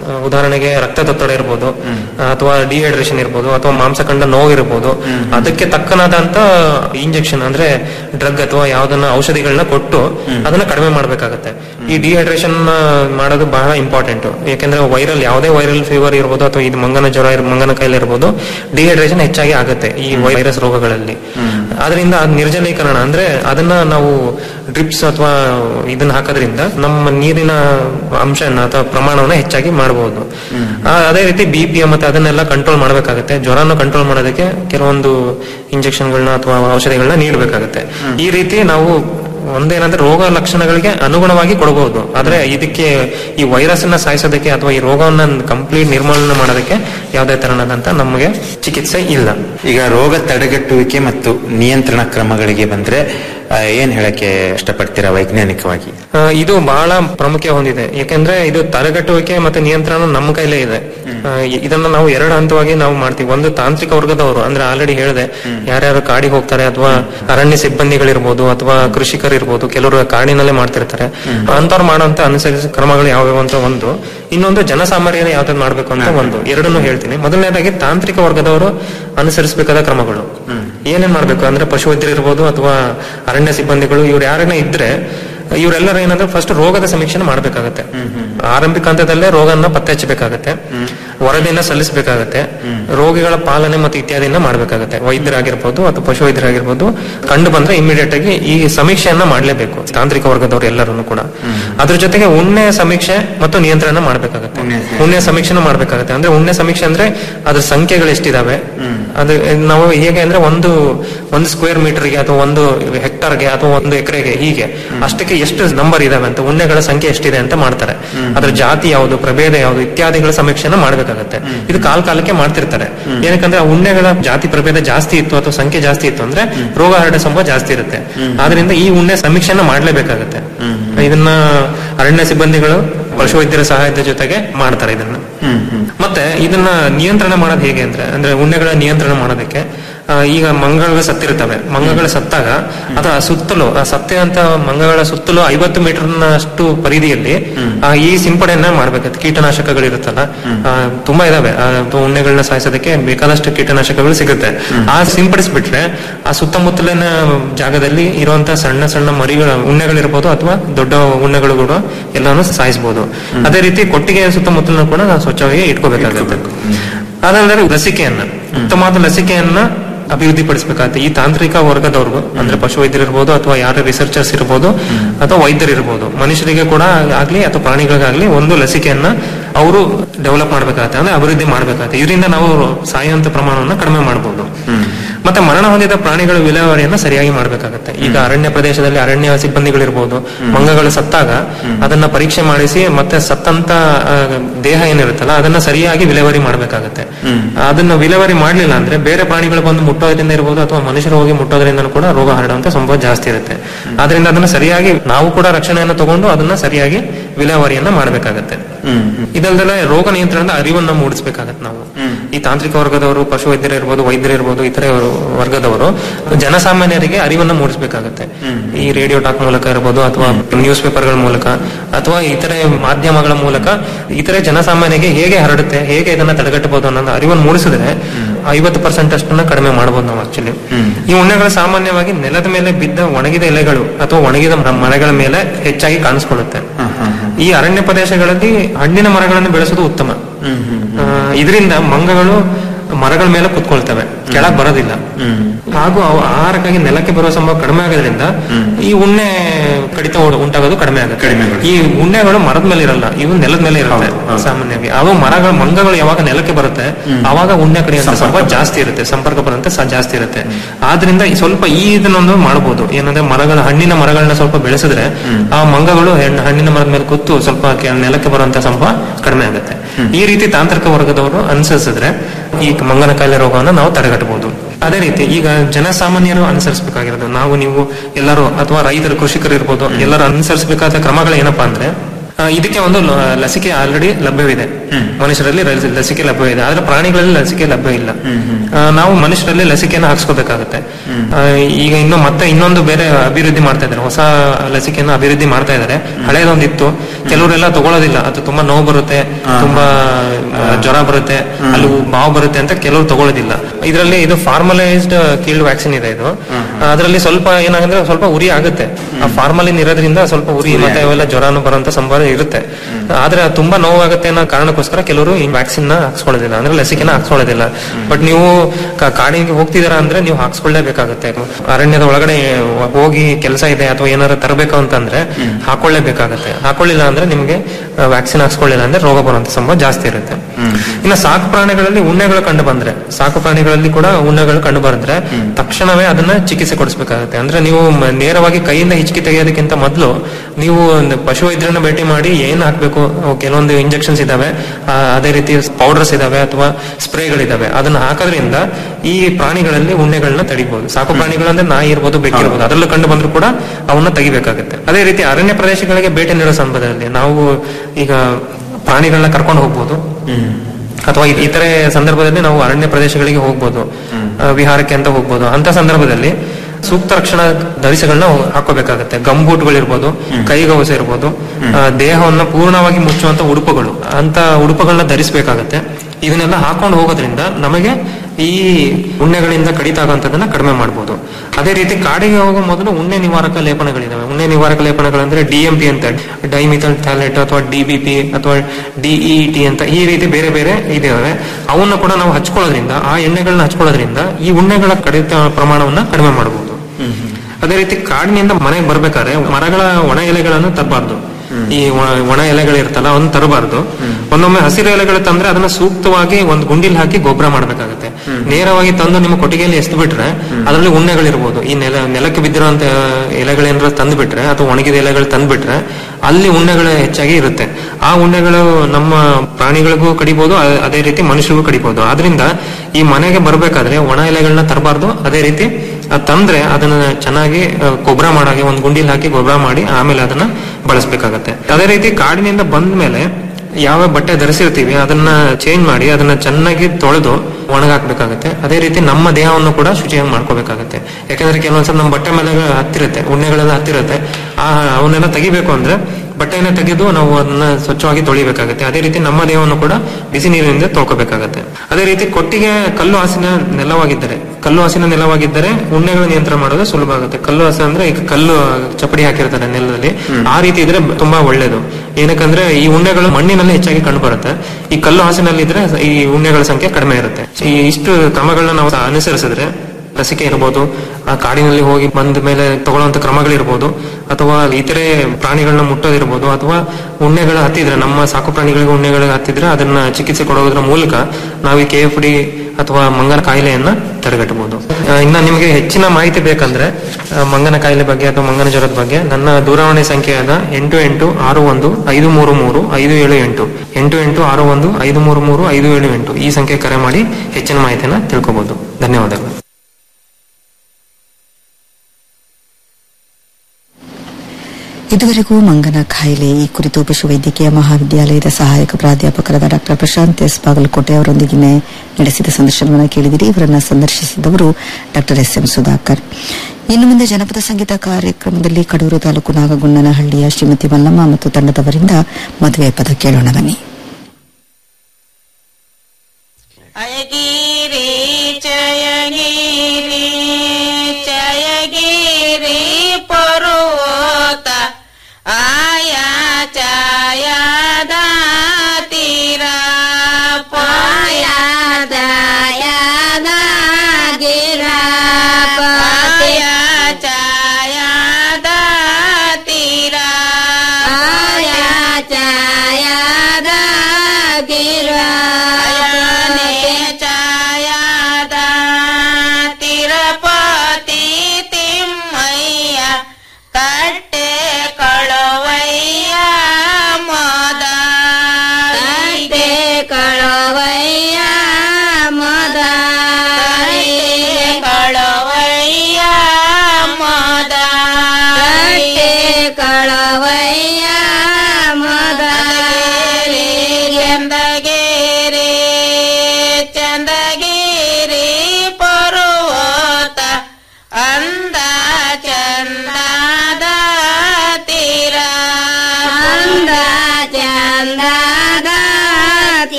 ಆ, ಉದಾಹರಣೆಗೆ ರಕ್ತದೊತ್ತಡ ಇರ್ಬೋದು ಅಥವಾ ಡಿಹೈಡ್ರೇಷನ್ ಇರ್ಬೋದು ಅಥವಾ ಮಾಂಸಖಂಡ ನೋವು ಇರ್ಬೋದು ಅದಕ್ಕೆ ತಕ್ಕನಾದಂತ ಇಂಜೆಕ್ಷನ್ ಅಂದ್ರೆ ಡ್ರಗ್ ಅಥವಾ ಯಾವ್ದನ್ನ ಔಷಧಿಗಳನ್ನ ಕೊಟ್ಟು ಅದನ್ನ ಕಡಿಮೆ ಮಾಡ್ಬೇಕಾಗತ್ತೆ ಈ ಡಿಹೈಡ್ರೇಷನ್ ಮಾಡೋದು ಬಹಳ ಇಂಪಾರ್ಟೆಂಟ್ ಯಾಕಂದ್ರೆ ವೈರಲ್ ಯಾವುದೇ ವೈರಲ್ ಫೀವರ್ ಇರ್ಬೋದು ಅಥವಾ ಇದು ಮಂಗನ ಜ್ವರ ಇರ್- ಮಂಗನ ಕಾಯಿಲೆ ಇರ್ಬೋದು ಡಿಹೈಡ್ರೇಷನ್ ಹೆಚ್ಚಾಗಿ ಆಗುತ್ತೆ ಈ ವೈರಸ್ ರೋಗಗಳಲ್ಲಿ ಅದರಿಂದ ಅದ್ ನಿರ್ಜಲೀಕರಣ ಅಂದ್ರೆ ಅದನ್ನ ನಾವು ಡ್ರಿಪ್ಸ್ ಅಥವಾ ಇದನ್ನ ಹಾಕೋದ್ರಿಂದ ನಮ್ಮ ನೀರಿನ ಅಂಶನ ಅಥವಾ ಪ್ರಮಾಣವನ್ನ ಹೆಚ್ಚಾಗಿ ಮಾಡಬಹುದು ಅದೇ ರೀತಿ ಬಿ ಪಿ ಮತ್ತೆ ಅದನ್ನೆಲ್ಲ ಕಂಟ್ರೋಲ್ ಮಾಡಬೇಕಾಗುತ್ತೆ ಜ್ವರನ ಕಂಟ್ರೋಲ್ ಮಾಡೋದಕ್ಕೆ ಕೆಲವೊಂದು ಇಂಜೆಕ್ಷನ್ಗಳನ್ನ ಅಥವಾ ಔಷಧಿಗಳನ್ನ ನೀಡಬೇಕಾಗುತ್ತೆ ಈ ರೀತಿ ನಾವು ಒಂದೇನಂದ್ರೆ ರೋಗ ಲಕ್ಷಣಗಳಿಗೆ ಅನುಗುಣವಾಗಿ ಕೊಡಬಹುದು ಆದ್ರೆ ಇದಕ್ಕೆ ಈ ವೈರಸ್ ಅನ್ನ ಸಾಯಿಸೋದಕ್ಕೆ ಅಥವಾ ಈ ರೋಗವನ್ನ ಕಂಪ್ಲೀಟ್ ನಿರ್ಮೂಲನೆ ಮಾಡೋದಕ್ಕೆ ಯಾವುದೇ ತರನಾದಂತ ನಮಗೆ ಚಿಕಿತ್ಸೆ ಇಲ್ಲ ಈಗ ರೋಗ ತಡೆಗಟ್ಟುವಿಕೆ ಮತ್ತು ನಿಯಂತ್ರಣ ಕ್ರಮಗಳಿಗೆ ಬಂದ್ರೆ ಆ, ಏನ್ ಹೇಳಕ್ಕೆ ಇಷ್ಟಪಡ್ತೀರಾ ವೈಜ್ಞಾನಿಕವಾಗಿ ಆ, ಇದು ಬಹಳ ಪ್ರಾಮುಖ್ಯ ಹೊಂದಿದೆ ಯಾಕೆಂದ್ರೆ ಇದು ತಡೆಗಟ್ಟುವಿಕೆ ಮತ್ತೆ ನಿಯಂತ್ರಣ ನಮ್ಮ ಕೈಲೇ ಇದೆ ಆ, ಇ- ಇದನ್ನ ನಾವು ಎರಡು ಹಂತವಾಗಿ ನಾವು ಮಾಡ್ತೀವಿ ಒಂದು ತಾಂತ್ರಿಕ ವರ್ಗದವರು ಅಂದ್ರೆ ಆಲ್ರೆಡಿ ಹೇಳಿದೆ ಯಾರ್ಯಾರು ಕಾಡಿಗೆ ಹೋಗ್ತಾರೆ ಅಥವಾ ಅರಣ್ಯ ಸಿಬ್ಬಂದಿಗಳಿರ್ಬೋದು ಅಥವಾ ಕೃಷಿಕರಿರ್ಬೋದು ಕೆಲವರು ಕಾಡಿನಲ್ಲೇ ಮಾಡ್ತಿರ್ತಾರೆ ಅಂತವ್ರು ಮಾಡುವಂತ ಅನುಸರಿಸ ಕ್ರಮಗಳು ಯಾವ್ಯಾವ ಅಂತ ಒಂದು ಇನ್ನೊಂದು ಜನಸಾಮಾನ್ಯರು ಯಾವ್ದಾದ್ರು ಮಾಡ್ಬೇಕು ಅಂತ ಒಂದು ಎರಡನ್ನೂ ಹೇಳ್ತೀನಿ ಮೊದಲನೇದಾಗಿ ತಾಂತ್ರಿಕ ವರ್ಗದವರು ಅನುಸರಿಸಬೇಕಾದ ಕ್ರಮಗಳು ಏನೇನ್ ಮಾಡ್ಬೇಕು ಅಂದ್ರೆ ಪಶುವೈದ್ಯರು ಇರ್ಬೋದು ಅಥವಾ ಅರಣ್ಯ ಸಿಬ್ಬಂದಿಗಳು ಇವ್ರು ಯಾರನ್ನ ಇದ್ರೆ ಇವರೆಲ್ಲರೂ ಏನಂದ್ರೆ ಫಸ್ಟ್ ರೋಗದ ಸಮೀಕ್ಷೆನ ಮಾಡ್ಬೇಕಾಗತ್ತೆ ಆರಂಭಿಕ ಹಂತದಲ್ಲೇ ರೋಗನ ಪತ್ತೆ ಹಚ್ಚಬೇಕಾಗತ್ತೆ ವರದಿಯನ್ನ ಸಲ್ಲಿಸಬೇಕಾಗತ್ತೆ ರೋಗಿಗಳ ಪಾಲನೆ ಮತ್ತು ಇತ್ಯಾದಿಯನ್ನ ಮಾಡ್ಬೇಕಾಗತ್ತೆ ವೈದ್ಯರಾಗಿರ್ಬೋದು ಅಥವಾ ಪಶು ವೈದ್ಯರಾಗಿರ್ಬೋದು ಕಂಡು ಬಂದ್ರೆ ಇಮಿಡಿಯೇಟ್ ಆಗಿ ಈ ಸಮೀಕ್ಷೆಯನ್ನ ಮಾಡ್ಲೇಬೇಕು ತಾಂತ್ರಿಕ ವರ್ಗದವರು ಎಲ್ಲರೂ ಕೂಡ ಅದ್ರ ಜೊತೆಗೆ ಉಣ್ಣೆ ಸಮೀಕ್ಷೆ ಮತ್ತು ನಿಯಂತ್ರಣ ಮಾಡ್ಬೇಕಾಗತ್ತೆ ಉಣ್ಣೆ ಸಮೀಕ್ಷೆನೂ ಮಾಡ್ಬೇಕಾಗತ್ತೆ ಅಂದ್ರೆ ಉಣ್ಣೆ ಸಮೀಕ್ಷೆ ಅಂದ್ರೆ ಅದ್ರ ಸಂಖ್ಯೆಗಳು ಎಷ್ಟಿದಾವೆ ಅದು ನಾವು ಹೇಗೆ ಅಂದ್ರೆ ಒಂದು ಒಂದು ಸ್ಕ್ವೇರ್ ಮೀಟರ್ಗೆ ಅಥವಾ ಒಂದು ಹೆಕ್ಟರ್ಗೆ ಅಥವಾ ಒಂದು ಎಕರೆಗೆ ಹೀಗೆ ಅಷ್ಟಕ್ಕೆ ಎಷ್ಟು ನಂಬರ್ ಇದಾವೆ ಅಂತ ಉಣ್ಣೆಗಳ ಸಂಖ್ಯೆ ಎಷ್ಟಿದೆ ಅಂತ ಮಾಡ್ತಾರೆ ಅದ್ರ ಜಾತಿ ಯಾವುದು ಪ್ರಭೇದ ಯಾವುದು ಇತ್ಯಾದಿಗಳ ಸಮೀಕ್ಷೆನ ಮಾಡ್ಬೇಕಾಗತ್ತೆ ಇದು ಕಾಲ ಕಾಲಕ್ಕೆ ಮಾಡ್ತಿರ್ತಾರೆ ಏನಕ್ಕಂದ್ರೆ ಆ ಉಣ್ಣೆಗಳ ಜಾತಿ ಪ್ರಭೇದ ಜಾಸ್ತಿ ಇತ್ತು ಅಥವಾ ಸಂಖ್ಯೆ ಜಾಸ್ತಿ ಇತ್ತು ಅಂದ್ರೆ ರೋಗ ಹರಡೋ ಸಂಭವ ಜಾಸ್ತಿ ಇರುತ್ತೆ ಆದ್ರಿಂದ ಈ ಉಣ್ಣೆ ಸಮೀಕ್ಷೆನ ಮಾಡ್ಲೇಬೇಕಾಗತ್ತೆ ಇದನ್ನ ಅರಣ್ಯ ಸಿಬ್ಬಂದಿಗಳು ಪಶುವೈದ್ಯರ ಸಹಾಯದ ಜೊತೆಗೆ ಮಾಡ್ತಾರೆ ಇದನ್ನ ಮತ್ತೆ ಇದನ್ನ ನಿಯಂತ್ರಣ ಮಾಡೋದು ಹೇಗೆ ಅಂದ್ರೆ ಅಂದ್ರೆ ಉಣ್ಣೆಗಳ ನಿಯಂತ್ರಣ ಮಾಡೋದಕ್ಕೆ ಆ, ಈಗ ಮಂಗಗಳು ಸತ್ತಿರ್ತವೆ ಮಂಗಗಳು ಸತ್ತಾಗ ಅದರ ಸುತ್ತಲೂ ಆ ಸತ್ತಿದಂತ ಮಂಗಗಳ ಸುತ್ತಲೂ ಐವತ್ತು ಮೀಟರ್ನಷ್ಟು ಪರಿಧಿಯಲ್ಲಿ ಆ, ಈ ಸಿಂಪಡಣೆಯನ್ನ ಮಾಡ್ಬೇಕು ಕೀಟನಾಶಕಗಳಿರುತ್ತಲ್ಲ ಆ, ತುಂಬಾ ಇದಾವೆ ಆ, ಅಥವಾ ಉಣ್ಣೆಗಳನ್ನ ಸಾಯಿಸೋದಕ್ಕೆ ಬೇಕಾದಷ್ಟು ಕೀಟನಾಶಕಗಳು ಸಿಗುತ್ತೆ ಆ ಸಿಂಪಡಿಸ್ಬಿಟ್ರೆ ಆ ಸುತ್ತಮುತ್ತಲಿನ ಜಾಗದಲ್ಲಿ ಇರುವಂತ ಸಣ್ಣ ಸಣ್ಣ ಮರಿಗಳ ಉಣ್ಣೆಗಳಿರ್ಬೋದು ಅಥವಾ ದೊಡ್ಡ ಉಣ್ಣೆಗಳು ಕೂಡ ಎಲ್ಲಾನು ಸಾಯಿಸಬಹುದು ಅದೇ ರೀತಿ ಕೊಟ್ಟಿಗೆ ಸುತ್ತಮುತ್ತಲನ್ನು ಕೂಡ ನಾವು ಸ್ವಚ್ಛವಾಗಿ ಇಟ್ಕೋಬೇಕಾಗುತ್ತೆ ಅದಂದ್ರೆ ಲಸಿಕೆಯನ್ನ ಉತ್ತಮವಾದ ಲಸಿಕೆಯನ್ನ ಅಭಿವೃದ್ಧಿ ಪಡಿಸಬೇಕಾಗುತ್ತೆ ಈ ತಾಂತ್ರಿಕ ವರ್ಗದವ್ರಿಗೂ ಅಂದ್ರೆ ಪಶುವೈದ್ಯರು ಇರ್ಬೋದು ಅಥವಾ ಯಾರು ರಿಸರ್ಚರ್ಸ್ ಇರ್ಬೋದು ಅಥವಾ ವೈದ್ಯರು ಇರ್ಬೋದು ಮನುಷ್ಯರಿಗೆ ಕೂಡ ಆಗ್ಲಿ ಅಥವಾ ಪ್ರಾಣಿಗಳಿಗಾಗ್ಲಿ ಒಂದು ಲಸಿಕೆಯನ್ನ ಅವರು ಡೆವಲಪ್ ಮಾಡ್ಬೇಕಾಗತ್ತೆ ಅಂದ್ರೆ ಅಭಿವೃದ್ಧಿ ಮಾಡ್ಬೇಕಾಗತ್ತೆ ಇದರಿಂದ ನಾವು ಸಾಯುವಂತ ಪ್ರಮಾಣವನ್ನ ಕಡಿಮೆ ಮಾಡಬಹುದು ಮತ್ತೆ ಮರಣ ಹೊಂದಿದ ಪ್ರಾಣಿಗಳ ವಿಲೇವಾರಿಯನ್ನ ಸರಿಯಾಗಿ ಮಾಡ್ಬೇಕಾಗತ್ತೆ ಈಗ ಅರಣ್ಯ ಪ್ರದೇಶದಲ್ಲಿ ಅರಣ್ಯ ಸಿಬ್ಬಂದಿಗಳಿರ್ಬೋದು ಮಂಗಗಳು ಸತ್ತಾಗ ಅದನ್ನ ಪರೀಕ್ಷೆ ಮಾಡಿಸಿ ಮತ್ತೆ ಸತ್ತಂತ ಆ, ದೇಹ ಏನಿರುತ್ತಲ್ಲ ಅದನ್ನ ಸರಿಯಾಗಿ ವಿಲೇವಾರಿ ಮಾಡ್ಬೇಕಾಗತ್ತೆ ಅದನ್ನ ವಿಲೇವಾರಿ ಮಾಡ್ಲಿಲ್ಲ ಅಂದ್ರೆ ಬೇರೆ ಪ್ರಾಣಿಗಳು ಬಂದು ಮುಟ್ಟೋದ್ರಿಂದ ಇರ್ಬೋದು ಅಥವಾ ಮನುಷ್ಯರು ಹೋಗಿ ಮುಟ್ಟೋದ್ರಿಂದ ಕೂಡ ರೋಗ ಹರಡುವಂತ ಸಂಭವ ಜಾಸ್ತಿ ಇರುತ್ತೆ ಆದ್ರಿಂದ ಅದನ್ನ ಸರಿಯಾಗಿ ನಾವು ಕೂಡ ರಕ್ಷಣೆಯನ್ನು ತಗೊಂಡು ಅದನ್ನ ಸರಿಯಾಗಿ ವಿಲೇವಾರಿಯನ್ನ ಮಾಡ್ಬೇಕಾಗತ್ತೆ ಇದಲ್ದೆಲ್ಲ ರೋಗ ನಿಯಂತ್ರಣದ ಅರಿವನ್ನ ಮೂಡಿಸ್ಬೇಕಾಗತ್ತೆ ನಾವು ಈ ತಾಂತ್ರಿಕ ವರ್ಗದವರು ಪಶುವೈದ್ಯರು ಇರ್ಬೋದು ವೈದ್ಯರು ಇರ್ಬೋದು ಇತರೆ ವರ್ಗದವರು ಜನಸಾಮಾನ್ಯರಿಗೆ ಅರಿವನ್ನ ಮೂಡಿಸ್ಬೇಕಾಗತ್ತೆ ಈ ರೇಡಿಯೋ ಟಾಕ್ ಮೂಲಕ ಇರ್ಬೋದು ಅಥವಾ ನ್ಯೂಸ್ ಪೇಪರ್ಗಳ ಮೂಲಕ ಅಥವಾ ಇತರೆ ಮಾಧ್ಯಮಗಳ ಮೂಲಕ ಇತರೆ ಜನಸಾಮಾನ್ಯರಿಗೆ ಹೇಗೆ ಹರಡುತ್ತೆ ಹೇಗೆ ಇದನ್ನ ತಡೆಗಟ್ಟಬಹುದು ಅನ್ನೋ ಅರಿವನ್ನು ಮೂಡಿಸಿದ್ರೆ ಐವತ್ತು ಪರ್ಸೆಂಟ್ ಅಷ್ಟನ್ನ ಕಡಿಮೆ ಮಾಡಬಹುದು ನಾವು ಆಕ್ಚುಲಿ ಈ ಉಣ್ಣೆಗಳು ಸಾಮಾನ್ಯವಾಗಿ ನೆಲದ ಮೇಲೆ ಬಿದ್ದ ಒಣಗಿದ ಎಲೆಗಳು ಅಥವಾ ಒಣಗಿದ ಮರ- ಮರಗಳ ಮೇಲೆ ಹೆಚ್ಚಾಗಿ ಕಾಣಿಸ್ಕೊಳ್ಳುತ್ತೆ ಈ ಅರಣ್ಯ ಪ್ರದೇಶಗಳಲ್ಲಿ ಹಣ್ಣಿನ ಮರಗಳನ್ನು ಬೆಳೆಸೋದು ಉತ್ತಮ ಆ, ಇದರಿಂದ ಮಂಗಗಳು ಮರಗಳ ಮೇಲೆ ಕುತ್ಕೊಳ್ತವೆ ಕೆಳಗ್ ಬರೋದಿಲ್ಲ ಹಾಗೂ ಅವು ಆಹಾರಕ್ಕಾಗಿ ನೆಲಕ್ಕೆ ಬರುವ ಸಂಭವ ಕಡಿಮೆ ಆಗೋದ್ರಿಂದ ಈ ಉಣ್ಣೆ ಕಡಿತ ಉ- ಉಂಟಾಗೋದು ಕಡಿಮೆ ಆಗುತ್ತೆ ಈ ಉಣ್ಣೆಗಳು ಮರದ ಮೇಲೆ ಇರಲ್ಲ ಇವು ನೆಲದ ಮೇಲೆ ಇರುತ್ತೆ ಸಾಮಾನ್ಯವಾಗಿ ಅವು ಮರಗಳು ಮಂಗಗಳು ಯಾವಾಗ ನೆಲಕ್ಕೆ ಬರುತ್ತೆ ಅವಾಗ ಉಣ್ಣೆ ಕಡಿಯುವಂತ ಸಂಭವ ಜಾಸ್ತಿ ಇರುತ್ತೆ ಸಂಪರ್ಕ ಬರುವಂತ ಸ- ಜಾಸ್ತಿ ಇರುತ್ತೆ ಆದ್ರಿಂದ ಈ ಸ್ವಲ್ಪ ಈ ಇದನ್ನೊಂದು ಮಾಡಬಹುದು ಏನಂದ್ರೆ ಮರಗಳ ಹಣ್ಣಿನ ಮರಗಳನ್ನ ಸ್ವಲ್ಪ ಬೆಳೆಸಿದ್ರೆ ಆ ಮಂಗಗಳು ಹೆಣ್ಣು- ಹಣ್ಣಿನ ಮರದ ಮೇಲೆ ಕೂತು ಸ್ವಲ್ಪ ಕೆ- ನೆಲಕ್ಕೆ ಬರುವಂತ ಸಂಭವ ಕಡಿಮೆ ಆಗುತ್ತೆ ಈ ರೀತಿ ತಾಂತ್ರಿಕ ವರ್ಗದವರು ಅನುಸರಿಸಿದ್ರೆ ಈ ಮಂಗನ ಕಾಯಿಲೆ ರೋಗವನ್ನು ನಾವು ತಡೆಗಟ್ಟಬಹುದು ಅದೇ ರೀತಿ ಈಗ ಜನಸಾಮಾನ್ಯರು ಅನುಸರಿಸಬೇಕಾಗಿರೋದು ನಾವು ನೀವು ಎಲ್ಲರೂ ಅಥವಾ ರೈತರು ಕೃಷಿಕರು ಇರ್ಬೋದು ಎಲ್ಲರೂ ಅನುಸರಿಸಬೇಕಾದ ಕ್ರಮಗಳು ಏನಪ್ಪಾ ಅಂದ್ರೆ ಆ, ಇದಕ್ಕೆ ಒಂದು ಲ- ಲಸಿಕೆ ಆಲ್ರೆಡಿ ಲಭ್ಯವಿದೆ ಮನುಷ್ಯರಲ್ಲಿ ಲ- ಲಸಿಕೆ ಲಭ್ಯವಿದೆ ಆದ್ರೆ ಪ್ರಾಣಿಗಳಲ್ಲಿ ಲಸಿಕೆ ಲಭ್ಯ ಇಲ್ಲ ಆ, ನಾವು ಮನುಷ್ಯರಲ್ಲಿ ಲಸಿಕೆಯನ್ನು ಹಾಕ್ಸ್ಕೋಬೇಕಾಗುತ್ತೆ ಆ, ಈಗ ಇನ್ನು ಮತ್ತೆ ಇನ್ನೊಂದು ಬೇರೆ ಅಭಿವೃದ್ಧಿ ಮಾಡ್ತಾ ಇದ್ದಾರೆ ಹೊಸ ಲಸಿಕೆಯನ್ನು ಅಭಿವೃದ್ಧಿ ಮಾಡ್ತಾ ಇದ್ದಾರೆ ಹಳೇದೊಂದಿತ್ತು ಕೆಲವರೆಲ್ಲ ತಗೊಳ್ಳೋದಿಲ್ಲ ಅದು ತುಂಬಾ ನೋವು ಬರುತ್ತೆ ತುಂಬಾ ಆ, ಜ್ವರ ಬರುತ್ತೆ ಅಲ್ಲಿ ಬಾವು ಬರುತ್ತೆ ಅಂತ ಕೆಲವರು ತಗೊಳ್ಳೋದಿಲ್ಲ ಇದರಲ್ಲಿ ಇದು ಫಾರ್ಮಲೈಸ್ಡ್ ಕೀಲ್ಡ್ ವ್ಯಾಕ್ಸಿನ್ ಇದೆ ಇದು ಅದರಲ್ಲಿ ಸ್ವಲ್ಪ ಏನಾಗಂದ್ರೆ ಸ್ವಲ್ಪ ಉರಿ ಆಗುತ್ತೆ ಆ ಫಾರ್ಮಲಿನ್ ಇರೋದ್ರಿಂದ ಸ್ವಲ್ಪ ಉರಿ ಮತ್ತೆ ಅವೆಲ್ಲ ಜ್ವರನು ಬರುವಂತ ಸಂಭವ ಇರುತ್ತೆ ಆದ್ರೆ ಅದು ತುಂಬಾ ನೋವಾಗುತ್ತೆ ಅನ್ನೋ ಕಾರಣಕ್ಕೋಸ್ಕರ ಕೆಲವರು ಈ ವ್ಯಾಕ್ಸಿನ್ ನ ಹಾಕ್ಸ್ಕೊಳ್ಳೋದಿಲ್ಲ ಅಂದ್ರೆ ಲಸಿಕೆನ ಹಾಕ್ಸ್ಕೊಳ್ಳೋದಿಲ್ಲ ಬಟ್ ನೀವು ಕ- ಕಾಡಿಗೆ ಹೋಗ್ತಿದ್ದೀರಾ ಅಂದ್ರೆ ನೀವು ಹಾಕ್ಸ್ಕೊಳ್ಳೇಬೇಕಾಗುತ್ತೆ ಅರಣ್ಯದ ಒಳಗಡೆ ಹೋಗಿ ಕೆಲಸ ಇದೆ ಅಥವಾ ಏನಾದ್ರು ತರಬೇಕು ಅಂತಂದ್ರೆ ಹಾಕೊಳ್ಳೇಬೇಕಾಗತ್ತೆ ಹಾಕೊಳ್ಳಿಲ್ಲ ಅಂದ್ರೆ ನಿಮ್ಗೆ ವ್ಯಾಕ್ಸಿನ್ ಹಾಕ್ಸ್ಕೊಳ್ಳಿಲ್ಲ ಅಂದ್ರೆ ರೋಗ ಬರುವಂತ ಸಂಭವ ಜಾಸ್ತಿ ಇರುತ್ತೆ ಇನ್ನು ಸಾಕು ಪ್ರಾಣಿಗಳಲ್ಲಿ ಉಣ್ಣೆಗಳು ಕಂಡು ಬಂದ್ರೆ ಸಾಕು ಪ್ರಾಣಿಗಳಲ್ಲಿ ಕೂಡ ಉಣ್ಣೆಗಳು ಕಂಡು ಬಂದ್ರೆ ತಕ್ಷಣವೇ ಅದನ್ನ ಚಿಕಿತ್ಸೆ ಕೊಡಿಸ್ಬೇಕಾಗುತ್ತೆ ಅಂದ್ರೆ ನೀವು ಮ- ನೇರವಾಗಿ ಕೈಯಿಂದ ಹಿಚ್ಕಿ ತೆಗೆಯೋದಕ್ಕಿಂತ ಮೊದಲು ನೀವು ಒಂದು ಪಶುವೈದ್ಯರನ್ನ ಭೇಟಿ ಮಾಡಿ ಏನ್ ಹಾಕ್ಬೇಕು ಅವು ಕೆಲವೊಂದು ಇಂಜೆಕ್ಷನ್ಸ್ ಇದಾವೆ ಆ, ಅದೇ ರೀತಿ ಪೌಡರ್ಸ್ ಇದಾವೆ ಅಥವಾ ಸ್ಪ್ರೇಗಳಿದಾವೆ ಅದನ್ನ ಹಾಕೋದ್ರಿಂದ ಈ ಪ್ರಾಣಿಗಳಲ್ಲಿ ಉಣ್ಣೆಗಳನ್ನ ತಡಿಬಹುದು ಸಾಕು ಪ್ರಾಣಿಗಳು ಅಂದ್ರೆ ನಾಯಿ ಇರ್ಬೋದು ಬೆಕ್ಕಿರ್ಬೋದು ಅದರಲ್ಲೂ ಕಂಡು ಬಂದ್ರು ಕೂಡ ಅವನ್ನ ತೆಗಿಬೇಕಾಗುತ್ತೆ ಅದೇ ರೀತಿ ಅರಣ್ಯ ಪ್ರದೇಶಗಳಿಗೆ ಭೇಟಿ ನೀಡೋ ಸಂದರ್ಭದಲ್ಲಿ ನಾವು ಈಗ ಪ್ರಾಣಿಗಳನ್ನ ಕರ್ಕೊಂಡು ಹೋಗ್ಬೋದು ಅಥವಾ ಇ- ಇತರೆ ಸಂದರ್ಭದಲ್ಲಿ ನಾವು ಅರಣ್ಯ ಪ್ರದೇಶಗಳಿಗೆ ಹೋಗ್ಬೋದು ಆ, ವಿಹಾರಕ್ಕೆ ಅಂತ ಹೋಗ್ಬೋದು ಅಂತ ಸಂದರ್ಭದಲ್ಲಿ ಸೂಕ್ತ ರಕ್ಷಣಾ ಧರಿಸಗಳನ್ನ ಹಾಕೋಬೇಕಾಗತ್ತೆ ಗಂಬೂಟ್ಗಳಿರ್ಬೋದು ಕೈಗವಸ ಇರ್ಬೋದು ಆ, ದೇಹವನ್ನ ಪೂರ್ಣವಾಗಿ ಮುಚ್ಚುವಂತ ಉಡುಪುಗಳು ಅಂತ ಉಡುಪುಗಳನ್ನ ಧರಿಸಬೇಕಾಗತ್ತೆ ಇದನ್ನೆಲ್ಲ ಹಾಕೊಂಡು ಹೋಗೋದ್ರಿಂದ ನಮಗೆ ಈ ಉಣ್ಣೆಗಳಿಂದ ಕಡಿತ ಆಗುವಂತದನ್ನ ಕಡಿಮೆ ಮಾಡಬಹುದು ಅದೇ ರೀತಿ ಕಾಡಿಗೆ ಹೋಗೋ ಮೊದಲು ಉಣ್ಣೆ ನಿವಾರಕ ಲೇಪನಗಳಿದಾವೆ ಉಣ್ಣೆ ನಿವಾರಕ ಲೇಪನಗಳಂದ್ರೆ ಡಿ ಎಂ ಪಿ ಅಂತ ಡೈಮಿಥಲ್ ಥ್ಯಾಲೆಟ್ ಅಥವಾ ಡಿಬಿಪಿ ಅಥವಾ ಡಿಇಟಿ ಅಂತ ಈ ರೀತಿ ಬೇರೆ ಬೇರೆ ಇದಾವೆ ಅವನ್ನ ಕೂಡ ನಾವು ಹಚ್ಕೊಳ್ಳೋದ್ರಿಂದ ಆ ಎಣ್ಣೆಗಳನ್ನ ಹಚ್ಕೊಳ್ಳೋದ್ರಿಂದ ಈ ಉಣ್ಣೆಗಳ ಕಡಿತ ಪ್ರಮಾಣವನ್ನ ಕಡಿಮೆ ಮಾಡಬಹುದು ಅದೇ ರೀತಿ ಕಾಡಿನಿಂದ ಮನೆಗೆ ಬರ್ಬೇಕಾದ್ರೆ ಮರಗಳ ಒಣ ಎಲೆಗಳನ್ನು ತರಬಾರ್ದು ಈ ಒಣ- ಒಣ ಎಲೆಗಳು ಇರ್ತಲ್ಲ ಅವನ್ನ ತರಬಾರ್ದು ಒಂದೊಮ್ಮೆ ಹಸಿರು ಎಲೆಗಳು ತಂದ್ರೆ ಅದನ್ನ ಸೂಕ್ತವಾಗಿ ಒಂದು ಗುಂಡಿಲ್ ಹಾಕಿ ಗೊಬ್ಬರ ಮಾಡ್ಬೇಕಾಗತ್ತೆ ನೇರವಾಗಿ ತಂದು ನಿಮ್ಮ ಕೊಟ್ಟಿಗೆಯಲ್ಲಿ ಎಸ್ದು ಬಿಟ್ರೆ ಅದರಲ್ಲಿ ಉಣ್ಣೆಗಳಿರ್ಬೋದು ಈ ನೆಲ ನೆಲಕ್ಕೆ ಬಿದ್ದಿರುವಂತ ಎಲೆಗಳೇನಾರ ತಂದು ಬಿಟ್ರೆ ಅಥವಾ ಒಣಗಿದ ಎಲೆಗಳು ತಂದು ಬಿಟ್ರೆ ಅಲ್ಲಿ ಉಣ್ಣೆಗಳು ಹೆಚ್ಚಾಗಿ ಇರುತ್ತೆ ಆ ಉಣ್ಣೆಗಳು ನಮ್ಮ ಪ್ರಾಣಿಗಳಿಗೂ ಕಡಿಬಹುದು ಅ- ಅದೇ ರೀತಿ ಮನುಷ್ಯರಿಗೂ ಕಡಿಬಹುದು ಆದ್ರಿಂದ ಈ ಮನೆಗೆ ಬರ್ಬೇಕಾದ್ರೆ ಒಣ ಎಲೆಗಳನ್ನ ತರಬಾರ್ದು ಅದೇ ರೀತಿ ಅದ್ ತಂದ್ರೆ ಅದನ್ನ ಚೆನ್ನಾಗಿ ಆ, ಗೊಬ್ಬರ ಮಾಡಾಗೆ ಒಂದು ಗುಂಡಿಲ್ ಹಾಕಿ ಗೊಬ್ಬರ ಮಾಡಿ ಆಮೇಲೆ ಅದನ್ನ ಬಳಸಬೇಕಾಗತ್ತೆ ಅದೇ ರೀತಿ ಕಾಡಿನಿಂದ ಬಂದ ಮೇಲೆ ಯಾವ ಬಟ್ಟೆ ಧರಿಸಿರ್ತೀವಿ ಅದನ್ನ ಚೇಂಜ್ ಮಾಡಿ ಅದನ್ನ ಚೆನ್ನಾಗಿ ತೊಳೆದು ಒಣಗಾಕ್ಬೇಕಾಗತ್ತೆ ಅದೇ ರೀತಿ ನಮ್ಮ ದೇಹವನ್ನು ಕೂಡ ಶುಚಿಯಾಗಿ ಮಾಡ್ಕೋಬೇಕಾಗತ್ತೆ ಯಾಕಂದ್ರೆ ಕೆಲವೊಂದ್ಸಲ ನಮ್ಮ ಬಟ್ಟೆ ಮೇಲೆ ಹತ್ತಿರುತ್ತೆ ಉಣ್ಣೆಗಳೆಲ್ಲ ಹತ್ತಿರುತ್ತೆ ಆ ಅವನ್ನೆಲ್ಲ ತೆಗಿಬೇಕು ಅಂದ್ರೆ ಬಟ್ಟೆಯನ್ನ ತೆಗೆದು ನಾವು ಅದನ್ನ ಸ್ವಚ್ಛವಾಗಿ ತೊಳಿಬೇಕಾಗತ್ತೆ ಅದೇ ರೀತಿ ನಮ್ಮ ದೇಹವನ್ನು ಕೂಡ ಬಿಸಿ ನೀರಿನಿಂದ ತೊಳ್ಕೋಬೇಕಾಗತ್ತೆ ಅದೇ ರೀತಿ ಕೊಟ್ಟಿಗೆ ಕಲ್ಲು ಹಾಸಿನ ನೆಲವಾಗಿದ್ದರೆ ಕಲ್ಲು ಹಾಸಿನ ನೆಲವಾಗಿದ್ದರೆ ಉಣ್ಣೆಗಳ ನಿಯಂತ್ರಣ ಮಾಡೋದು ಸುಲಭ ಆಗುತ್ತೆ ಕಲ್ಲು ಹಾಸ ಅಂದ್ರೆ ಈಗ ಕಲ್ಲು ಚಪಡಿ ಹಾಕಿರ್ತಾರೆ ನೆಲದಲ್ಲಿ ಆ ರೀತಿ ಇದ್ರೆ ತುಂಬಾ ಒಳ್ಳೇದು ಏನಕ್ಕಂದ್ರೆ ಈ ಉಣ್ಣೆಗಳು ಮಣ್ಣಿನಲ್ಲಿ ಹೆಚ್ಚಾಗಿ ಕಂಡು ಬರುತ್ತೆ ಈ ಕಲ್ಲು ಹಾಸಿನಲ್ಲಿ ಇದ್ರೆ ಈ ಉಣ್ಣೆಗಳ ಸಂಖ್ಯೆ ಕಡಿಮೆ ಇರುತ್ತೆ ಈ ಇಷ್ಟು ಕ್ರಮಗಳನ್ನ ನಾವು ಅನುಸರಿಸಿದ್ರೆ ಲಸಿಕೆ ಇರ್ಬೋದು ಆ ಕಾಡಿನಲ್ಲಿ ಹೋಗಿ ಬಂದ ಮೇಲೆ ತಗೊಳ್ಳುವಂತ ಕ್ರಮಗಳಿರ್ಬೋದು ಅಥವಾ ಇತರೆ ಪ್ರಾಣಿಗಳನ್ನ ಮುಟ್ಟೋದಿರ್ಬೋದು ಅಥವಾ ಉಣ್ಣೆಗಳು ಹತ್ತಿದ್ರೆ ನಮ್ಮ ಸಾಕು ಪ್ರಾಣಿಗಳಿಗೆ ಉಣ್ಣೆಗಳು ಹತ್ತಿದ್ರೆ ಅದನ್ನ ಚಿಕಿತ್ಸೆ ಕೊಡೋದ್ರ ಮೂಲಕ ನಾವು ಈ ಕೆ ಎಫ್ ಡಿ ಅಥವಾ ಮಂಗನ ಕಾಯಿಲೆಯನ್ನ ತಡೆಗಟ್ಟಬಹುದು ಆ, ಇನ್ನ ನಿಮಗೆ ಹೆಚ್ಚಿನ ಮಾಹಿತಿ ಬೇಕಂದ್ರೆ ಆ, ಮಂಗನ ಕಾಯಿಲೆ ಬಗ್ಗೆ ಅಥವಾ ಮಂಗನ ಜ್ವರದ ಬಗ್ಗೆ ನನ್ನ ದೂರವಾಣಿ ಸಂಖ್ಯೆಯಾದ ಎಂಟು ಎಂಟು ಆರು ಒಂದು ಐದು ಮೂರು ಮೂರು ಐದು ಏಳು ಎಂಟು ಎಂಟು ಎಂಟು ಆರು ಒಂದು ಐದು ಮೂರು ಮೂರು ಐದು ಏಳು ಎಂಟು ಈ ಸಂಖ್ಯೆ ಕರೆ ಮಾಡಿ ಹೆಚ್ಚಿನ ಮಾಹಿತಿಯನ್ನ ತಿಳ್ಕೊಬಹುದು ಧನ್ಯವಾದಗಳು ಇದುವರೆಗೂ ಮಂಗನ ಕಾಯಿಲೆ ಈ ಕುರಿತು ಪಶುವೈದ್ಯಕೀಯ ಮಹಾವಿದ್ಯಾಲಯದ ಸಹಾಯಕ ಪ್ರಾಧ್ಯಾಪಕರಾದ ಡಾಕ್ಟರ್ ಪ್ರಶಾಂತ್ ಎಸ್ ಬಾಗಲಕೋಟೆ ಅವರೊಂದಿಗೆ ನಡೆಸಿದ ಸಂದರ್ಶನವನ್ನು ಕೇಳಿದಿರಿ ಇವರನ್ನ ಸಂದರ್ಶಿಸಿದವರು ಡಾಕ್ಟರ್ ಎಸ್ ಎಂ ಸುಧಾಕರ್ ಇನ್ನು ಮುಂದೆ ಜನಪದ ಸಂಗೀತ ಕಾರ್ಯಕ್ರಮದಲ್ಲಿ ಕಡೂರು ತಾಲೂಕು ನಾಗಗುಂಡನಹಳ್ಳಿಯ ಶ್ರೀಮತಿ ಮಲ್ಲಮ್ಮ ಮತ್ತು ತಂಡದವರಿಂದ ಮದುವೆ ಪದ ಕೇಳೋಣ ಬನ್ನಿ ಅಯಗಿರಿ ಜಯಗಿರಿ ಜಯಗಿರಿ ಪರ್ವತ ಆಯ ಛಾಯದ ತೀರ ಪಾಯದ ಯಾದ ಗಿರ ಪಾಯ ಛಾಯದ ತೀರ ಆಯ ಛಾಯದ ಗಿರ ಛಾಯ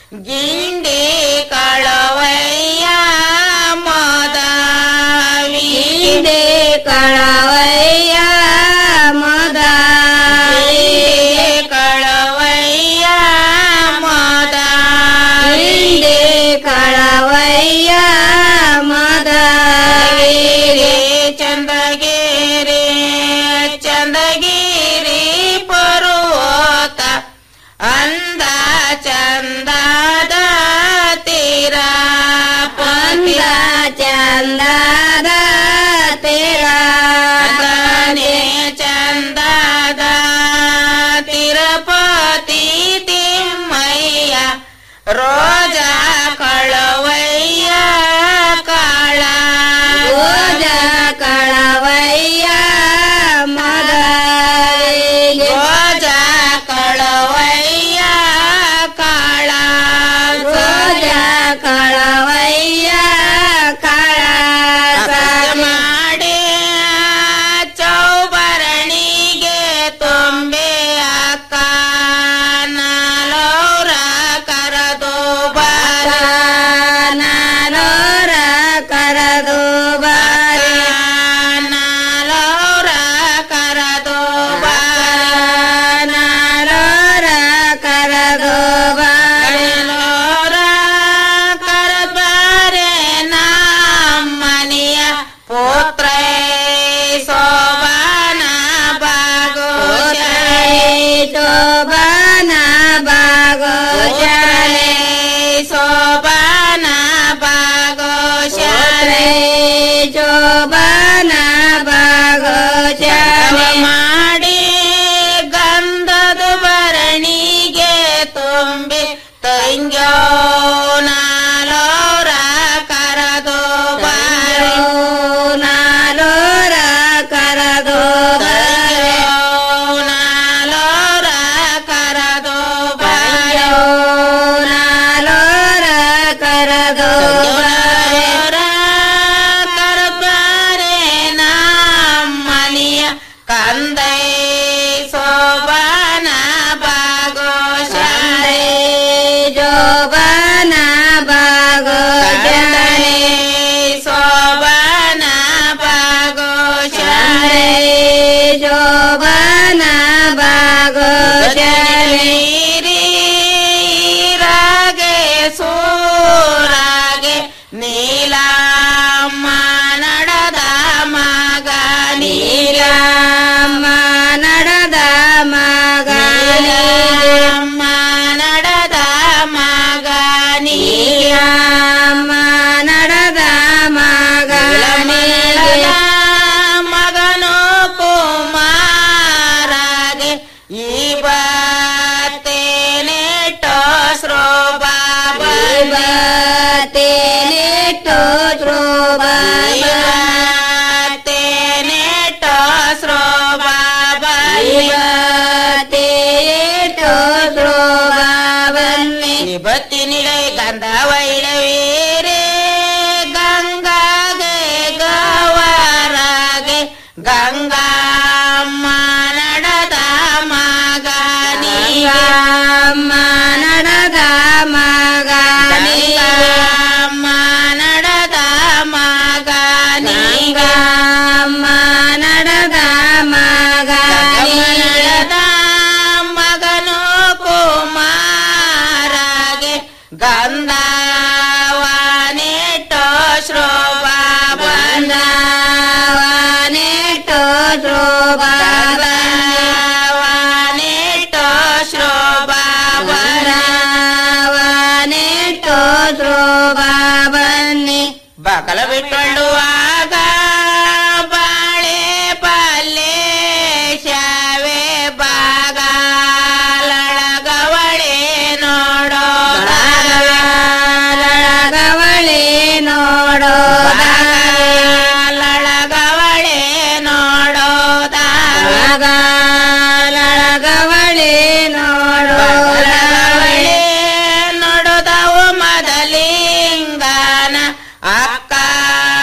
ಗಿಂಡಿ ಕಳವಯ್ಯ ಮದ ಗಿಂಡಿ ಕಳವಯ್ಯ ಮದ ಕಳವಯ್ಯ ಮದ ಗಿಂಡಿ ಕಳವಯ್ಯ ಮದ ಚಂದಗಿರಿ ಚಂದಗಿರಿ ಪರ್ವತ ಅಂದ ಚಂದದ ತೀರ ಪಂದ ಚಂದದ ತೀರ ಅಂದನೆ ಚಂದದ ತಿರುಪತಿ ತಿಮ್ಮಯ್ಯ ರೋಜ ಕಳವಯ್ಯ ಕಾಳ ರೋಜ ಕಳವಯ್ಯ ಮದ ರೋಜ ಕಳವಯ್ಯ ಕಾಳ ರೋಜ ಕಳವಯ್ಯ ಕಾಳ ಮಾಡಿ ಚೌಬರಣಿಗೆ ತುಂಬೆ ಅಕ್ಕ ನಾಲೋರ ಕರದು ಬಾರ ನಾಲೋರ ಕರದು ಬಾರ ನಾಲೋರ ಕರದು ಬಾರ ನಾಲೋರ ಕರದು ಬಾರ ಕರಬಾರೆ ನಮ್ಮನೆಯ ಪುತ್ರ ಶೋಭನ ಬಾಗೋ ಶೋಭನ ಬಾಗೋ ಶಾಲೆ ಶೋಭನ ಬಾಗೋ ಶಾಲೆ ಶೋಭನ ಬಾಗೋ ಶಾಲೆ ಮಾಡಿ ಗಂಧದ ಭರಣಿಗೆ ತುಂಬಿ ತಂಗ್ಯೋ ನಾಲೋರ ಕರದು ಬಾರೋ ನಾಲೋರ ಕರದು ಬಾರೋ ನಾಲೋರ ಕರದು ಬಾರೋ ನಾಲೋರ ಕರದು ಬಾರೋ ಕರಬಾರೆ ನಮ್ಮನಿಯ ಕಂದೈ ಶೋಭನ ಬಾಗೋ ಶಾಲೆ ಜೋಬನ ಬಾಗೋ ಶಾಲೆ ಶೋಭನ ಬಾಗೋ ಶಾಲೆ ಜೋಬನ ಬಾಗೋ ಶಾಲೆ ರಾಗೆ ಸೂರಾಗೆ ನೀಲಮ್ಮ ನಡದ ಮಗ ನೀಲಮ್ಮ ನಡದ ಮಗ ನೀಲಮ್ಮ ನಡದ ಮಗ ನೀಲಮ್ಮ ನಡದ ಮಗ ನೀಲದ ಮಗನು ಕುಮಾರಾಗೆ ಈ ಬತ್ತೇನೆಟೋ ಸ್ರೋಬಾಬ ಬತ್ತೇನೆಟೋ ಸ್ರೋಬಾಬ ಬತ್ತೇನೆಟೋ ಸ್ರೋಬಾಬ ಬತ್ತೇನೆಟೋ ಸ್ರೋಬಾಬನ್ನಿ ಬತ್ತಿನಿಳೆ ಗಂಧವ ಇಳವೀರೆ ಗಂಗಾಗೆ ಗವರಾಗೆ ಗಂಗಮ್ಮ ನಡದ ಮಗ ನೀಗಮ್ಮ ನಡದ ಮಗ ನೀಗಮ್ಮ ನಡದ ಮಗ ನೀಗಮ್ಮ ನಡದ ಮಗ ನಡದ ಮಗನು ಕುಮಾರಾಗೆ ಗಂಧವನೆಟೋ ಶ್ರೋಭಾ ಬಂದವನೆಟೋ ಶ್ರೋಭಾ ಬಂದವನೆಟೋ ಶ್ರೋಭಾ ಬಂದವನೆಟೋ ಶ್ರೋಭಾ ಬನ್ನಿ ಬಕಲ ಬಿಟ್ಟೊಳ್ಳುವಾಗ ಬಾಳೆ ಪಲ್ಲೆ ಶಾವೆ ಬಾಗಲಳಗವಳೆ ನೋಡೋ ಲಳಗವಳೆ ನೋಡೋ ಲಳಗವಳೆ ನೋಡೋ ಲಳಗವಳೆ ನೋಡೋ ಲಳಗವಳೆ ನೋಡೋದವು ಮೊದಲಿಂಗನ ಅಕ್ಕ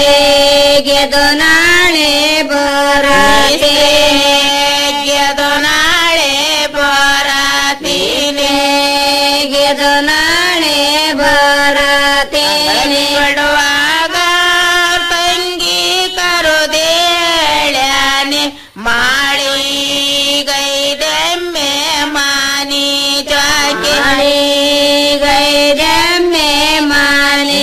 ಗೆದು ನಾಳೆ ಬರತೆ ಗೆದು ನಾಳೆ ಬರತೀನಿ ಗೆದು ನಾಳೆ ಬರತೀನಿ ಬಿಡುವಾಗ ತಂಗಿ ಕರುದೇಳ್ಯಾನೆ ಮಾಡಿ ಗೈದೆಮ್ಮೆ ಮಾನಿ ಜಾಗಿ ಗೈದೆಮ್ಮೆ ಮಾನಿ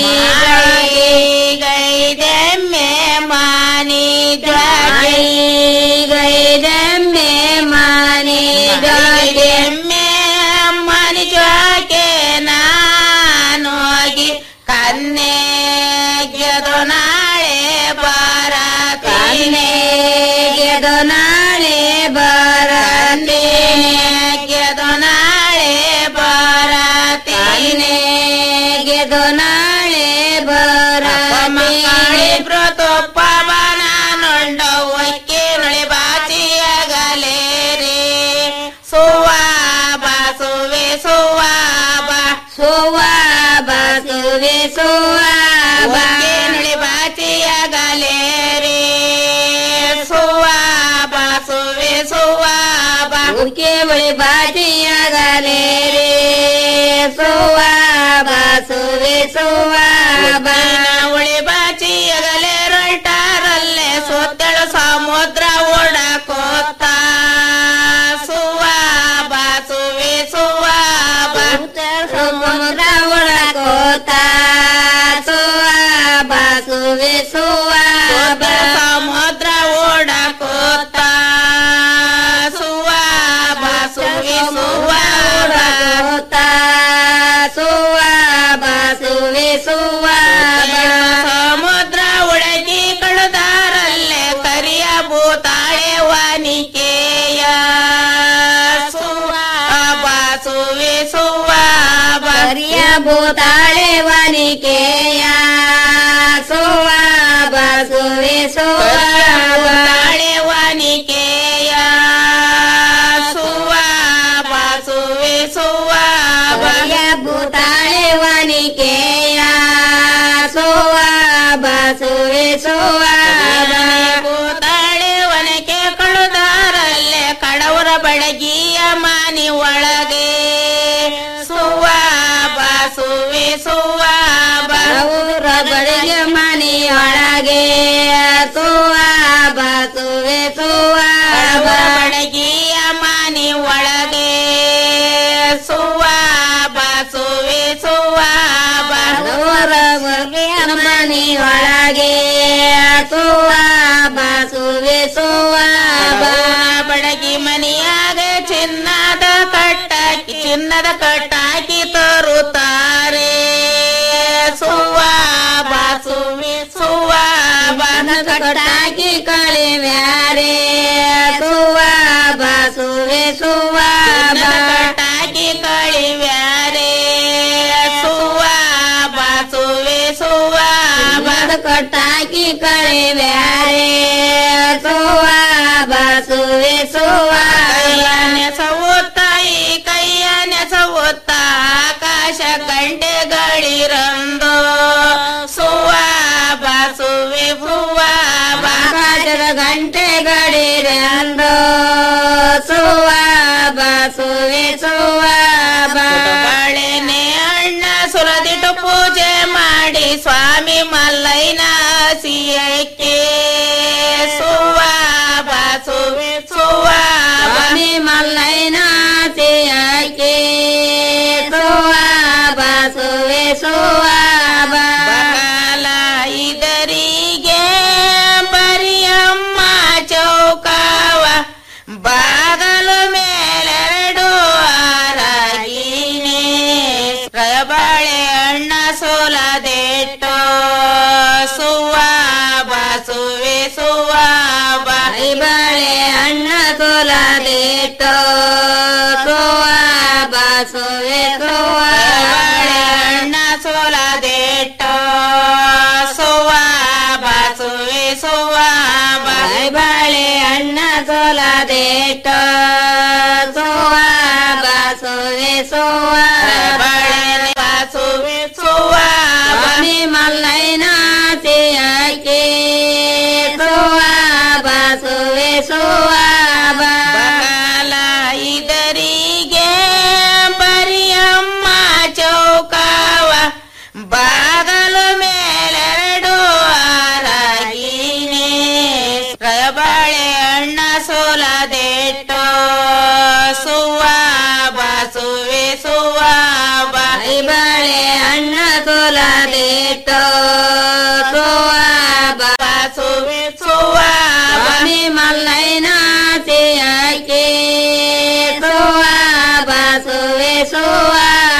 ಗೈದೆಮ್ಮೆ ಮಾನಿ ಜಾಗಿ ಗೈದೆಮ್ಮೆ ಮಾನಿ ಗೈದೆಮ್ಮೆ ಮಾನಿ ಜಾಗೆ ನಾನೋಗಿ ಕನ್ನೆ ಗೆದು ನಾಳೆ ಬಾರ ಕನ್ನೆ ಗೆದು ನಾಳೆ ಬಾರ ಗೆದು ನಾಳೆ ಬಾರ ಕನ್ನೆ ಗೆದು ನಾಳೆ ಬಾರ ಮಕ್ಕಳಿಬ್ರು ತುಪ್ಪ ಬಾನೊಂಡ ಒಕ್ಕೆ ನಳಿ ಬಾಚಿಯಾಗಲೇ ರೇ ಸುವಾಬ ಸುವೆ ಸುವಾಬ ಸುವಾಬ ಸುವೆ ಸುವಾಬ ನಳಿ ಬಾಚಿಯಾಗಲೇ ರೇ ಸುವಾಬ ಸುವೆ ಸುವಾಬ ಉಕ್ಕೆ ಬಳಿ ಬಾಚಿಯಾಗಲೇ ರೇ ಸುವಾಬ ಸುವೆ ಸುವಾಬ ಉಳಿ ಬಾಚಿಯಾಗಲೇ ರೊಲ್ಟಾರಲ್ಲೇ ಸುತ್ತಳು ಸಮುದ್ರ ಓಡಕೋತ ಸುವಾಬ ಸುವೆ ಸುವಾಬ ಸಮುದ್ರ ಓಡಕೋತ ಸುವಾಬ ಸುವೆ ಸುವಾಬ ಸಮುದ್ರ ಓಡಕೋತ ಸುವಾಬ ಸುವೆ ಸುವಾಬ ಸುವಾಬ ಸುವೆ ಸುವಾಬ ಸಮುದ್ರ ಒಳಗಿ ಕಳುದಾರಲ್ಲೇ ಕರಿಯ ಭೂತಾಳೆ ವಾನಿಕೆಯ ಸುವಾಬ ಸುವೆ ಸುವಾಬ ಕರಿಯ ಭೂತಾಳೆ ವಾನಿಕೆಯ ಸುವಾಬ ಸುವೆ ಸುವಾಬ ತಾಳೆ ವಾನಿಕೆಯ ಸುವಾಬ ಸುವೆ ಸುವಾಬ ಭೂತಾಳೆ ವಾನಿಕೆಯ ಸುವಾಬ ಸುವೆ ಸುವಾಬ ಭೂತಾಳೆ ವನಕೆ ಕಳುದಾರಲ್ಲೇ ಕಡವರ ಬಡಗಿಯ ಮಾನಿ ಒಳಗೆ ಸುವಾಬ ಸುವೆ ಸುವಾಬ ಅವರ ಬಡಗಿಯ ಮನಿ ಒಳಗೆ ಸುವಾಬ ಸುವೆ ಸುವಾಬ ಬಡಗಿಯ ಮನಿ ಒಳಗೆ ಸುವಾಬ ಸುವೆ ಸುವಾಬ ಅವರ ಬಡಗಿಯ ಮನಿ ಒಳಗೆ ಸುವಾಬ ಸುವೆ ಸುವಾಬ ಬಡಗಿ ಮನಿಯಾಗ ಚಿನ್ನದ ಕಟ್ಟಾಕಿ ಚಿನ್ನದ ಕಟ್ಟಾಕಿ ತರುತ್ತಾರೆ ಸುವಾಬ ಸುವೆ ಸುವಾಬ ಕಟ್ಟಾಕಿ ಕಳಿವ್ಯಾರೆ ಸುವಾಬ ಸುವೆ ಸುವಾಬ ಕಟ್ಟಾಕಿ ಕಳಿವ್ಯಾರೆ ಸುವಾಬ ಸುವೆ ಸುವಾಬ ಕಟ್ಟಾಕಿ ಕಳಿವ್ಯಾರೆ ಸುವಾಬ ಸುವೆ ಸುವಾಬ ನೆಸವುತ್ತಾಯಿ ಕೈಯ ನೆಸವುತ್ತ ಆಕಾಶ ಗಂಟೆಗಳಿರಂದು ಸುವಾಬ ಸುವೆ ಭುವಾಬ ಆಕಾಶದ ಗಂಟೆಗಳಿರಂದು ಸುವಾಬ ಸುವೆ ಸುವಾಬ ಬಳೆನೆ ಅಣ್ಣ ಸುರದಿಟ್ಟು ಪೂಜೆ ಮಾಡಿ ಸ್ವಾಮಿ ಮಲ್ಲೈನ ಸಿಯಕ್ಕೆ ಸುವಾಬ ಸುವೆ ಸುವಾಬ ಮಲ್ಲೈನ ಸಿಯಕ್ಕೆ ಸುವಾಬ ಸುವೆ ಸುವಾಬ ಬಕಾಲ ಇದರಿಗೆ ಬರಿಯಮ್ಮ ಚೌಕಾವ ಬಾಗಲು ಮೇಲೆರಡು ಆರಾಗಿನೇ ಬಾಳೆ ಅಣ್ಣ ಸೋಲದೆಟ್ಟೋ ಸುವಾಬ ಸುವೆ ಸುವಾಬ ಬಾಳೆ ಅಣ್ಣ ಸೋಲದೆಟ್ಟೋ ಸುವಾಬ ಸುವೆ ಸುವಾಬ ಅಣ್ಣ ಸೋಲದೆಟ್ಟೋ ಸುವಾಬ ಸುವೆ ಸುವಾಬ ಬಾಳೆ ಅಣ್ಣ ಸೋಲದೆಟ್ಟೋ ಸುವಾಬ ಸುವೆ ಸುವಾಬ ಸುವೆ ಸುವಾಬ ಮಲ್ಲೈನ ಸಿಯಕ್ಕೆ ಸೋಲದೇಟೋ ಸೋವ ಬಾಸುವೆ ಸೋವ ಬನಿ ಮಲ್ಲೈನ ಸಿಯಾಕೆ ಸೋವ ಬಾಸುವೆ ಸೋವ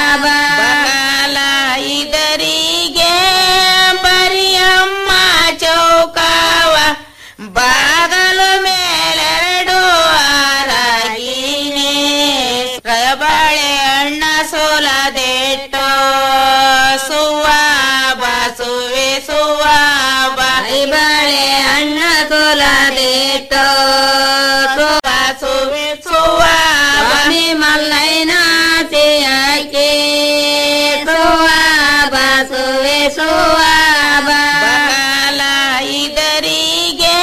ಬಲ ಇದರಿಗೆ ಬರಿಯಮ್ಮ ಚೌಕಾವ ಬಾಗಲು ಮೇಲೆರಡು ಆರಾಗಿನೇ ಬಾಳೆ ಅಣ್ಣ ಸೋಲದೆಟ್ಟೋ ಸುವ್ವ ಬಾಸುವೆ ಸುವ್ವ ಬಾಯಿ ಬಾಳೆ ಅಣ್ಣ ಸೋಲದೆಟ್ಟೋ ಬಾಸುವೆ ಸುವ್ವ ಬನಿ ಮಲ್ಲೈನ ಸಿಯಾಕೆ ಸುವ್ವ ಬಾಸುವೆ ಸುವ್ವ ಬಾಲ ಇದರಿಗೆ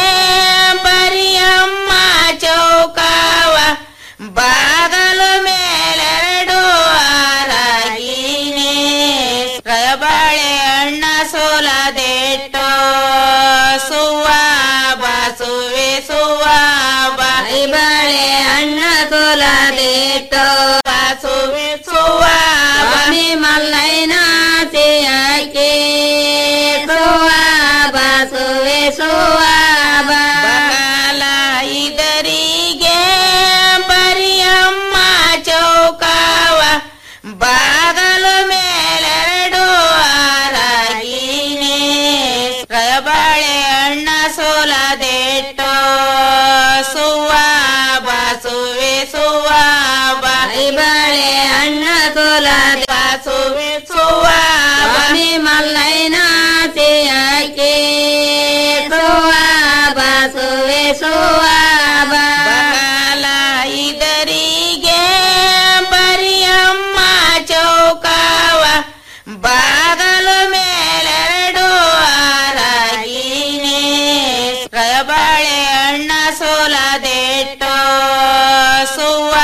ಬರಿಯಮ್ಮ ಚೌಕಾವ ಬಾಗಲು ಮೇಲೆರಡು ಆರಾಗಿನೇ ಬಾಳೆ ಅಣ್ಣ ಸೋಲದೆಟ್ಟೋ ಸುವ್ವ ಬಾಸುವೆ ಸುವ್ವ ಬಾಯಿ ಬಾಳೆ ಅಣ್ಣ ಸೋಲದೆಟ್ಟೋ ಬಾಸುವೆ ಸುವ್ವ ಬನಿ ಮಲ್ಲೈನ ಸಿಯಾಕೆ ಸುವ್ವ ಬಾಸುವೆ ಸುವ್ವ ಬಾಲ ಇದರಿಗೆ ಬರಿಯಮ್ಮ ಚೌಕಾವ ಬಾಗಲು ಮೇಲೆರಡು ಆರಾಗಿನೇ ಬಾಳೆ ಅಣ್ಣ ಸೋಲದೆಟ್ಟೋ ಸುವ್ವ ಬಾಸುವೆ ಸುವ್ವ ಬಾಯಿ ಬಾಳೆ ಅಣ್ಣ ಸೋಲದೆ ಬಾಸುವೆ ಸುವ್ವ ಬನಿ ಮಲ್ಲೈನ ಸಿಯಾಕೆ ಸುವ್ವ ಬಾಸುವೆ ಸುವ್ವ ಬಾಲ ಇದರಿಗೆ ಬರಿಯಮ್ಮ ಚೌಕಾವ ಬಾಗಲು ಮೇಲೆರಡು ಆರಾಗಿನೇ ಬಾಳೆ ಅಣ್ಣ ಸೋಲದೆಟ್ಟೋ ಸುವ್ವ